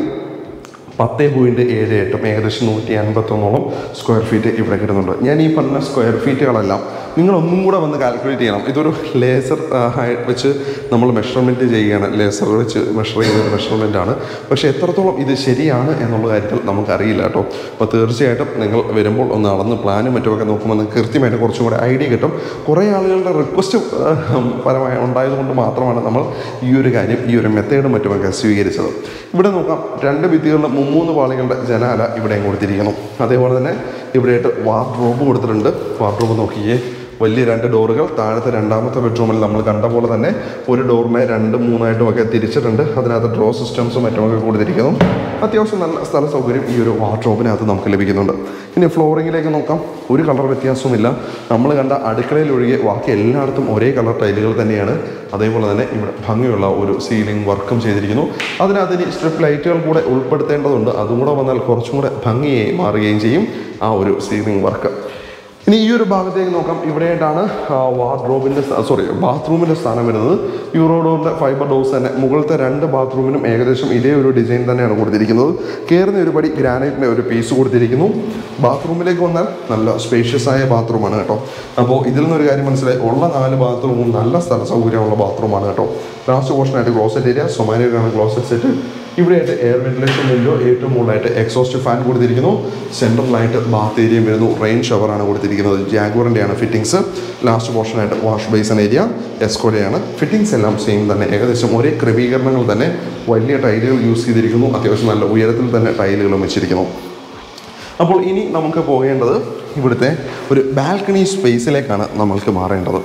പത്ത് പോയിൻറ്റ് ഏഴ് എട്ടും ഏകദേശം നൂറ്റി അൻപത്തൊന്നോളം സ്ക്വയർ ഫീറ്റ് ഇവിടെ കിട്ടുന്നുണ്ട് ഞാൻ ഈ പറഞ്ഞ സ്ക്വയർ ഫീറ്റുകളെല്ലാം നിങ്ങൾ ഒന്നും കൂടെ വന്ന് കാൽക്കുലേറ്റ് ചെയ്യണം ഇതൊരു ലേസർ വെച്ച് നമ്മൾ മെഷർമെൻറ്റ് ചെയ്യുകയാണ് ലേസർ വെച്ച് മെഷർ ചെയ്യുന്ന ഒരു മെഷർമെൻ്റ് ആണ് പക്ഷേ എത്രത്തോളം ഇത് ശരിയാണ് എന്നുള്ള കാര്യത്തിൽ നമുക്കറിയില്ല കേട്ടോ അപ്പോൾ തീർച്ചയായിട്ടും നിങ്ങൾ വരുമ്പോൾ ഒന്ന് അളന്ന് പ്ലാനും മറ്റുമൊക്കെ നോക്കുമ്പോൾ നിങ്ങൾക്ക് കൃത്യമായിട്ട് കുറച്ചും കൂടെ ഐഡിയ കിട്ടും കുറേ ആളുകളുടെ റിക്വസ്റ്റ് പരമായി ഉണ്ടായതുകൊണ്ട് മാത്രമാണ് നമ്മൾ ഈ ഒരു കാര്യം ഈ ഒരു മെത്തേഡും മറ്റുമൊക്കെ സ്വീകരിച്ചത് ഇവിടെ നോക്കാം രണ്ട് ഭിത്തികളിലും മുമ്മൂന്ന് പാളികളുടെ ജനാല ഇവിടെയും കൊടുത്തിരിക്കുന്നു അതേപോലെ തന്നെ ഇവിടെയായിട്ട് വാർഡ്രോബ് കൊടുത്തിട്ടുണ്ട് വാർഡ്രോബ് നോക്കിയേ വലിയ രണ്ട് ഡോറുകൾ താഴത്തെ രണ്ടാമത്തെ ബെഡ്റൂമിൽ നമ്മൾ കണ്ട പോലെ തന്നെ ഒരു ഡോറിനെ രണ്ട് മൂന്നായിട്ടും ഒക്കെ തിരിച്ചിട്ടുണ്ട് അതിനകത്ത് ഡ്രോ സിസ്റ്റംസും മറ്റുമൊക്കെ കൊടുത്തിരിക്കുന്നു അത്യാവശ്യം നല്ല സ്ഥല സൗകര്യം ഈ ഒരു വാർഡ്രോബിനകത്ത് നമുക്ക് ലഭിക്കുന്നുണ്ട് ഇനി ഫ്ലോറിങ്ങിലേക്ക് നോക്കാം ഒരു കളർ വ്യത്യാസവുമില്ല നമ്മൾ കണ്ട അടുക്കളയിൽ ഒഴികെ ബാക്കി എല്ലായിടത്തും ഒരേ കളർ ടൈലുകൾ തന്നെയാണ് അതേപോലെ തന്നെ ഇവിടെ ഭംഗിയുള്ള ഒരു സീലിംഗ് വർക്കും ചെയ്തിരിക്കുന്നു അതിനകത്ത് ഇനി സ്ട്രിപ്പ് ലൈറ്റുകൾ കൂടെ ഉൾപ്പെടുത്തേണ്ടതുണ്ട് അതും കൂടെ വന്നാൽ കുറച്ചും കൂടെ ഭംഗിയായി മാറുകയും ചെയ്യും ആ ഒരു സീലിംഗ് വർക്ക് ഇനി ഈ ഒരു ഭാഗത്തേക്ക് നോക്കാം ഇവിടെയായിട്ടാണ് വാർഡ്രോബിൻ്റെ സോറി ബാത്റൂമിൻ്റെ സ്ഥാനം വരുന്നത് യൂറോഡോറിൻ്റെ ഫൈബർ ഡോസ് തന്നെ മുകളിലത്തെ രണ്ട് ബാത്റൂമിനും ഏകദേശം ഇതേ ഒരു ഡിസൈൻ തന്നെയാണ് കൊടുത്തിരിക്കുന്നത് കയറുന്ന ഒരു പടി ഗ്രാനൈറ്റിൻ്റെ ഒരു പീസ് കൊടുത്തിരിക്കുന്നു ബാത്റൂമിലേക്ക് വന്നാൽ നല്ല സ്പേഷ്യസ് ആയ ബാത്റൂമാണ് കേട്ടോ അപ്പോൾ ഇതിൽ നിന്നൊരു കാര്യം മനസ്സിലായി ഉള്ള നാല് ബാത്റൂമും നല്ല സ്ഥല സൗകര്യമുള്ള ബാത്റൂമാണ് കേട്ടോ ലാസ്റ്റ് പോർഷനായിട്ട് ക്ലോസറ്റ് ഏരിയ സൊമാനിയാണ് ക്ലോസറ്റ് സെറ്റ് ഇവിടെയായിട്ട് എയർ വെന്റിലേഷൻ വിൻഡോ ഏറ്റവും മുകളിലായിട്ട് എക്സോസ്റ്റ് ഫാൻ കൊടുത്തിരിക്കുന്നു സെൻട്രലായിട്ട് ബാത്ത് ഏരിയയും വരുന്നു റെയിൻ ഷവറാണ് കൊടുത്തിരിക്കുന്നത് ജാഗോറിൻ്റെയാണ് ഫിറ്റിങ്സ് ലാസ്റ്റ് പോർഷനായിട്ട് വാഷ് ബേസൺ ഏരിയ എസ്കോഡയാണ് ഫിറ്റിങ്സ് എല്ലാം സെയിം തന്നെ ഏകദേശം ഒരേ ക്രമീകരണങ്ങൾ തന്നെ വലിയ ടൈലുകൾ യൂസ് ചെയ്തിരിക്കുന്നു അത്യാവശ്യം നല്ല ഉയരത്തിൽ തന്നെ ടൈലുകളും വെച്ചിരിക്കുന്നു അപ്പോൾ ഇനി നമുക്ക് പോകേണ്ടത് ഇവിടുത്തെ ഒരു ബാൽക്കണി സ്പേസിലേക്കാണ് നമ്മൾക്ക് മാറേണ്ടത്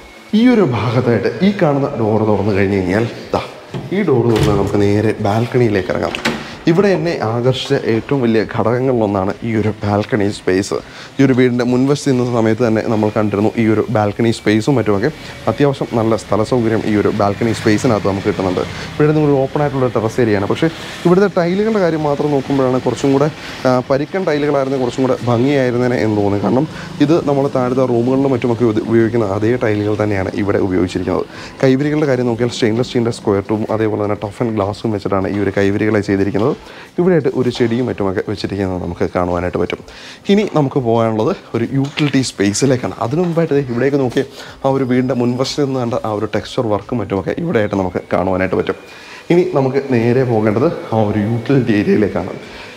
ഈ ഒരു ഭാഗത്തായിട്ട് ഈ കാണുന്ന ഡോറ് തുറന്നു കഴിഞ്ഞ് കഴിഞ്ഞാൽ ദാ ഈ ഡോറ് തുറന്നാൽ നമുക്ക് നേരെ ബാൽക്കണിയിലേക്ക് ഇറങ്ങാം ഇവിടെ എന്നെ ആകർഷിച്ച ഏറ്റവും വലിയ ഘടകങ്ങളിലൊന്നാണ് ഈ ഒരു ബാൽക്കണി സ്പേസ് ഈ ഒരു വീടിൻ്റെ മുൻവശത്ത് നിന്ന സമയത്ത് തന്നെ നമ്മൾ കണ്ടിരുന്നു ഈ ഒരു ബാൽക്കണി സ്പേസും മറ്റുമൊക്കെ അത്യാവശ്യം നല്ല സ്ഥല സൗകര്യം ഈ ഒരു ബാൽക്കണി സ്പേസിനകത്ത് നമുക്ക് കിട്ടുന്നുണ്ട് ഇവിടെ നിങ്ങൾ ഓപ്പൺ ആയിട്ടുള്ള ടെറസ് ഏരിയയാണ് പക്ഷേ ഇവിടുത്തെ ടൈലുകളുടെ കാര്യം മാത്രം നോക്കുമ്പോഴാണ് കുറച്ചും കൂടെ ആ, പരിക്കൻ ടൈലുകളായിരുന്നു കുറച്ചും കൂടെ ഭംഗിയായിരുന്നേനെ എന്ന് തോന്നി കാരണം ഇത് നമ്മൾ താഴത്തെ റൂമുകളിലും മറ്റുമൊക്കെ ഉപ- ഉപയോഗിക്കുന്ന അതേ ടൈലുകൾ തന്നെയാണ് ഇവിടെ ഉപയോഗിച്ചിരിക്കുന്നത് കൈവരികളുടെ കാര്യം നോക്കിയാൽ സ്റ്റെയിൻലെസ് സ്റ്റീലിൻ്റെ സ്ക്വയർ ടൂം അതേപോലെ തന്നെ ടഫ് ആൻഡ് ഗ്ലാസും വെച്ചിട്ടാണ് ഈ ഒരു കൈവരികളെ ചെയ്തിരിക്കുന്നത് ഇവിടെയായിട്ട് ഒരു ചെടിയും മറ്റുമൊക്കെ വെച്ചിരിക്കുന്നത് നമുക്ക് കാണുവാനായിട്ട് പറ്റും ഇനി നമുക്ക് പോകാനുള്ളത് ഒരു യൂട്ടിലിറ്റി സ്പേസിലേക്കാണ് അതിനു മുമ്പായിട്ട് ദേ ഇവിടേക്ക് നോക്കി ആ ഒരു വീടിൻ്റെ മുൻവശത്ത് നിന്ന് കണ്ട ആ ഒരു ടെക്സ്ചർ വർക്കും മറ്റുമൊക്കെ ഇവിടെയായിട്ട് നമുക്ക് കാണുവാനായിട്ട് പറ്റും ഇനി നമുക്ക് നേരെ പോകേണ്ടത് ആ ഒരു യൂട്ടിലിറ്റി ഏരിയയിലേക്കാണ്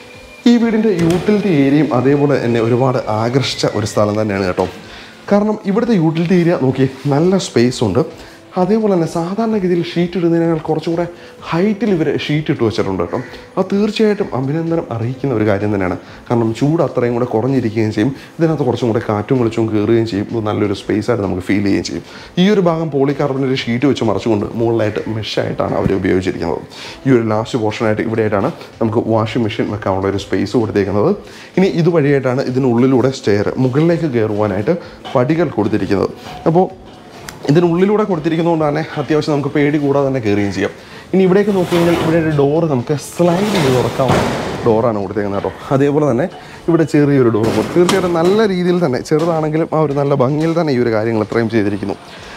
ഈ വീടിൻ്റെ യൂട്ടിലിറ്റി ഏരിയയും അതേപോലെ എന്നെ ഒരുപാട് ആകർഷിച്ച ഒരു സ്ഥലം തന്നെയാണ് കേട്ടോ കാരണം ഇവിടുത്തെ യൂട്ടിലിറ്റി ഏരിയ നോക്കി നല്ല സ്പേസ് ഉണ്ട് അതേപോലെ തന്നെ സാധാരണഗതിയിൽ ഷീറ്റ് ഇടുന്നതിനേക്കാൾ കുറച്ചുകൂടെ ഹൈറ്റിൽ ഇവർ ഷീറ്റ് ഇട്ട് വെച്ചിട്ടുണ്ട് കേട്ടോ അത് തീർച്ചയായിട്ടും അഭിനന്ദനം അറിയിക്കുന്ന ഒരു കാര്യം തന്നെയാണ് കാരണം ചൂട് അത്രയും കൂടെ കുറഞ്ഞിരിക്കുകയും ചെയ്യും ഇതിനകത്ത് കുറച്ചും കൂടെ കാറ്റും വെളിച്ചവും കയറുകയും ചെയ്യും ഇത് നല്ലൊരു സ്പേസ് ആയിട്ട് നമുക്ക് ഫീൽ ചെയ്യുകയും ചെയ്യും ഈ ഒരു ഭാഗം പോളികാർബണിൻ്റെ ഷീറ്റ് വെച്ച് മറച്ചുകൊണ്ട് മുകളിലായിട്ട് മെഷായിട്ടാണ് അവർ ഉപയോഗിച്ചിരിക്കുന്നത് ഈ ഒരു ലാസ്റ്റ് പോർഷനായിട്ട് ഇവിടെയായിട്ടാണ് നമുക്ക് വാഷിംഗ് മെഷീൻ വെക്കാനുള്ള ഒരു സ്പേസ് കൊടുത്തേക്കുന്നത് ഇനി ഇതുവഴിയായിട്ടാണ് ഇതിനുള്ളിലൂടെ സ്റ്റെയർ മുകളിലേക്ക് കയറുവാനായിട്ട് പടികൾ കൊടുത്തിരിക്കുന്നത് അപ്പോൾ ഇതിനുള്ളിലൂടെ കൊടുത്തിരിക്കുന്നതുകൊണ്ട് തന്നെ അത്യാവശ്യം നമുക്ക് പേടി കൂടാതെ തന്നെ കയറുകയും ചെയ്യാം ഇനി ഇവിടേക്ക് നോക്കി കഴിഞ്ഞാൽ ഇവിടെ ഒരു ഡോറ് നമുക്ക് സ്ലൈഡ് ചെയ്ത് തുറക്കാവുന്ന ഡോറാണ് കൊടുത്തേക്കുന്നത് കേട്ടോ അതേപോലെ തന്നെ ഇവിടെ ചെറിയൊരു ഡോർ കൊടുത്തു തീർച്ചയായിട്ടും നല്ല രീതിയിൽ തന്നെ ചെറുതാണെങ്കിലും ആ ഒരു നല്ല ഭംഗിയിൽ തന്നെ ഈ ഒരു കാര്യങ്ങൾ ഇത്രയും ചെയ്തിരിക്കുന്നു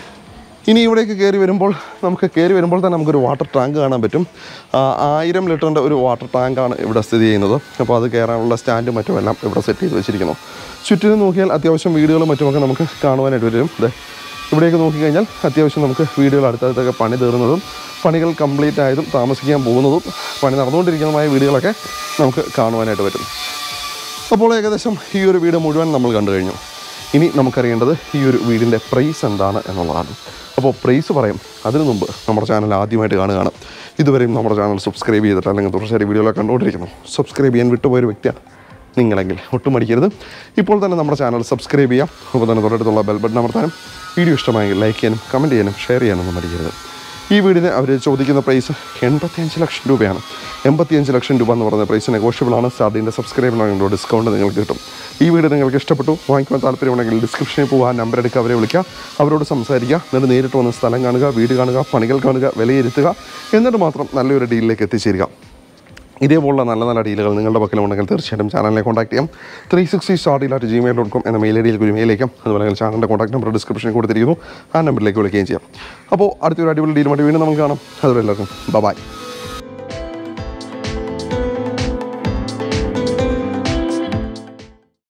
ഇനി ഇവിടേക്ക് കയറി വരുമ്പോൾ നമുക്ക് കയറി വരുമ്പോൾ തന്നെ നമുക്കൊരു വാട്ടർ ടാങ്ക് കാണാൻ പറ്റും ആ, ആയിരം ലിറ്ററിൻ്റെ ഒരു വാട്ടർ ടാങ്കാണ് ഇവിടെ സ്ഥിതി ചെയ്യുന്നത് അപ്പോൾ അത് കയറാനുള്ള സ്റ്റാൻഡും മറ്റും എല്ലാം ഇവിടെ സെറ്റ് ചെയ്ത് വെച്ചിരിക്കുന്നു ചുറ്റിനും നോക്കിയാൽ അത്യാവശ്യം വീടുകളും മറ്റുമൊക്കെ നമുക്ക് കാണുവാനായിട്ട് വരും ദേ ഇവിടേക്ക് നോക്കിക്കഴിഞ്ഞാൽ അത്യാവശ്യം നമുക്ക് വീടുകൾ അടുത്തടുത്തൊക്കെ പണി തീർന്നതും പണികൾ കംപ്ലീറ്റ് ആയതും താമസിക്കാൻ പോകുന്നതും പണി നടന്നുകൊണ്ടിരിക്കുന്നതുമായ വീടുകളൊക്കെ നമുക്ക് കാണുവാനായിട്ട് പറ്റും അപ്പോൾ ഏകദേശം ഈ ഒരു വീട് മുഴുവൻ നമ്മൾ കണ്ടു കഴിഞ്ഞു ഇനി നമുക്കറിയേണ്ടത് ഈ ഒരു വീടിൻ്റെ പ്രൈസ് എന്താണ് എന്നുള്ളതാണ് അപ്പോൾ പ്രൈസ് പറയും അതിനു മുമ്പ് നമ്മുടെ ചാനൽ ആദ്യമായിട്ട് കാണുകയാണ് ഇതുവരെയും നമ്മുടെ ചാനൽ സബ്സ്ക്രൈബ് ചെയ്തിട്ട് അല്ലെങ്കിൽ തുടർച്ചയായി വീഡിയോകളൊക്കെ കണ്ടുകൊണ്ടിരിക്കുന്നു സബ്സ്ക്രൈബ് ചെയ്യാൻ വിട്ടുപോയൊരു വ്യക്തിയാണ് നിങ്ങളെങ്കിൽ ഒട്ടും മടിക്കരുത് ഇപ്പോൾ തന്നെ നമ്മുടെ ചാനൽ സബ്സ്ക്രൈബ് ചെയ്യാം അപ്പോൾ തന്നെ തൊട്ടടുത്തുള്ള ബെൽ ബട്ടൺ അമർത്താനും വീഡിയോ ഇഷ്ടമായെങ്കിൽ ലൈക്ക് ചെയ്യാനും കമൻറ്റ് ചെയ്യാനും ഷെയർ ചെയ്യാനൊന്നും മടിക്കരുത് ഈ വീടിന് അവർ ചോദിക്കുന്ന പ്രൈസ് എൺപത്തിയഞ്ച് ലക്ഷം രൂപയാണ് എൺപത്തിയഞ്ച് ലക്ഷം രൂപ എന്ന് പറയുന്ന പ്രൈസ് നെഗോഷ്യബിൾ ആണ് സ്റ്റാർട്ടിൻ്റെ സബ്സ്ക്രൈബിനുള്ള ഡിസ്കൗണ്ട് നിങ്ങൾക്ക് കിട്ടും ഈ വീട് നിങ്ങൾക്ക് ഇഷ്ടപ്പെട്ടു വാങ്ങിക്കുവാൻ താല്പര്യമുണ്ടെങ്കിൽ ഡിസ്ക്രിപ്ഷനിൽ പോകുക നമ്പർ എടുക്കുക അവരെ വിളിക്കുക അവരോട് സംസാരിക്കുക എന്നിട്ട് നേരിട്ട് വന്ന് സ്ഥലം കാണുക വീട് കാണുക പണികൾ കാണുക വിലയിരുത്തുക എന്നിട്ട് മാത്രം നല്ലൊരു ഡീലിലേക്ക് എത്തിച്ചേരുക ഇതേപോലുള്ള നല്ല നല്ല ഡീലുകൾ നിങ്ങളുടെ പക്കലുണ്ടെങ്കിൽ തീർച്ചയായിട്ടും ചാനലിനെ കോൺടാക്ട് ചെയ്യാം three sixty star deal at Gmail dot com എന്ന മെയിൽ ഐ ഡിയിൽ ഒരു മെയിലേക്കും അതുപോലെ ചാനലിൻ്റെ കോൺടാക്ട് നമ്പർ ഡിസ്ക്രിപ്ഷനിൽ കൊടുത്തിരിക്കുന്നു ആ നമ്പറിലേക്ക് വിളിക്കുകയും ചെയ്യാം അപ്പോൾ അടുത്തൊരു അടിപൊളി ഡീലുമായിട്ട് വീണ്ടും നമുക്ക് കാണാം അതുവരെ എല്ലാവർക്കും ബൈ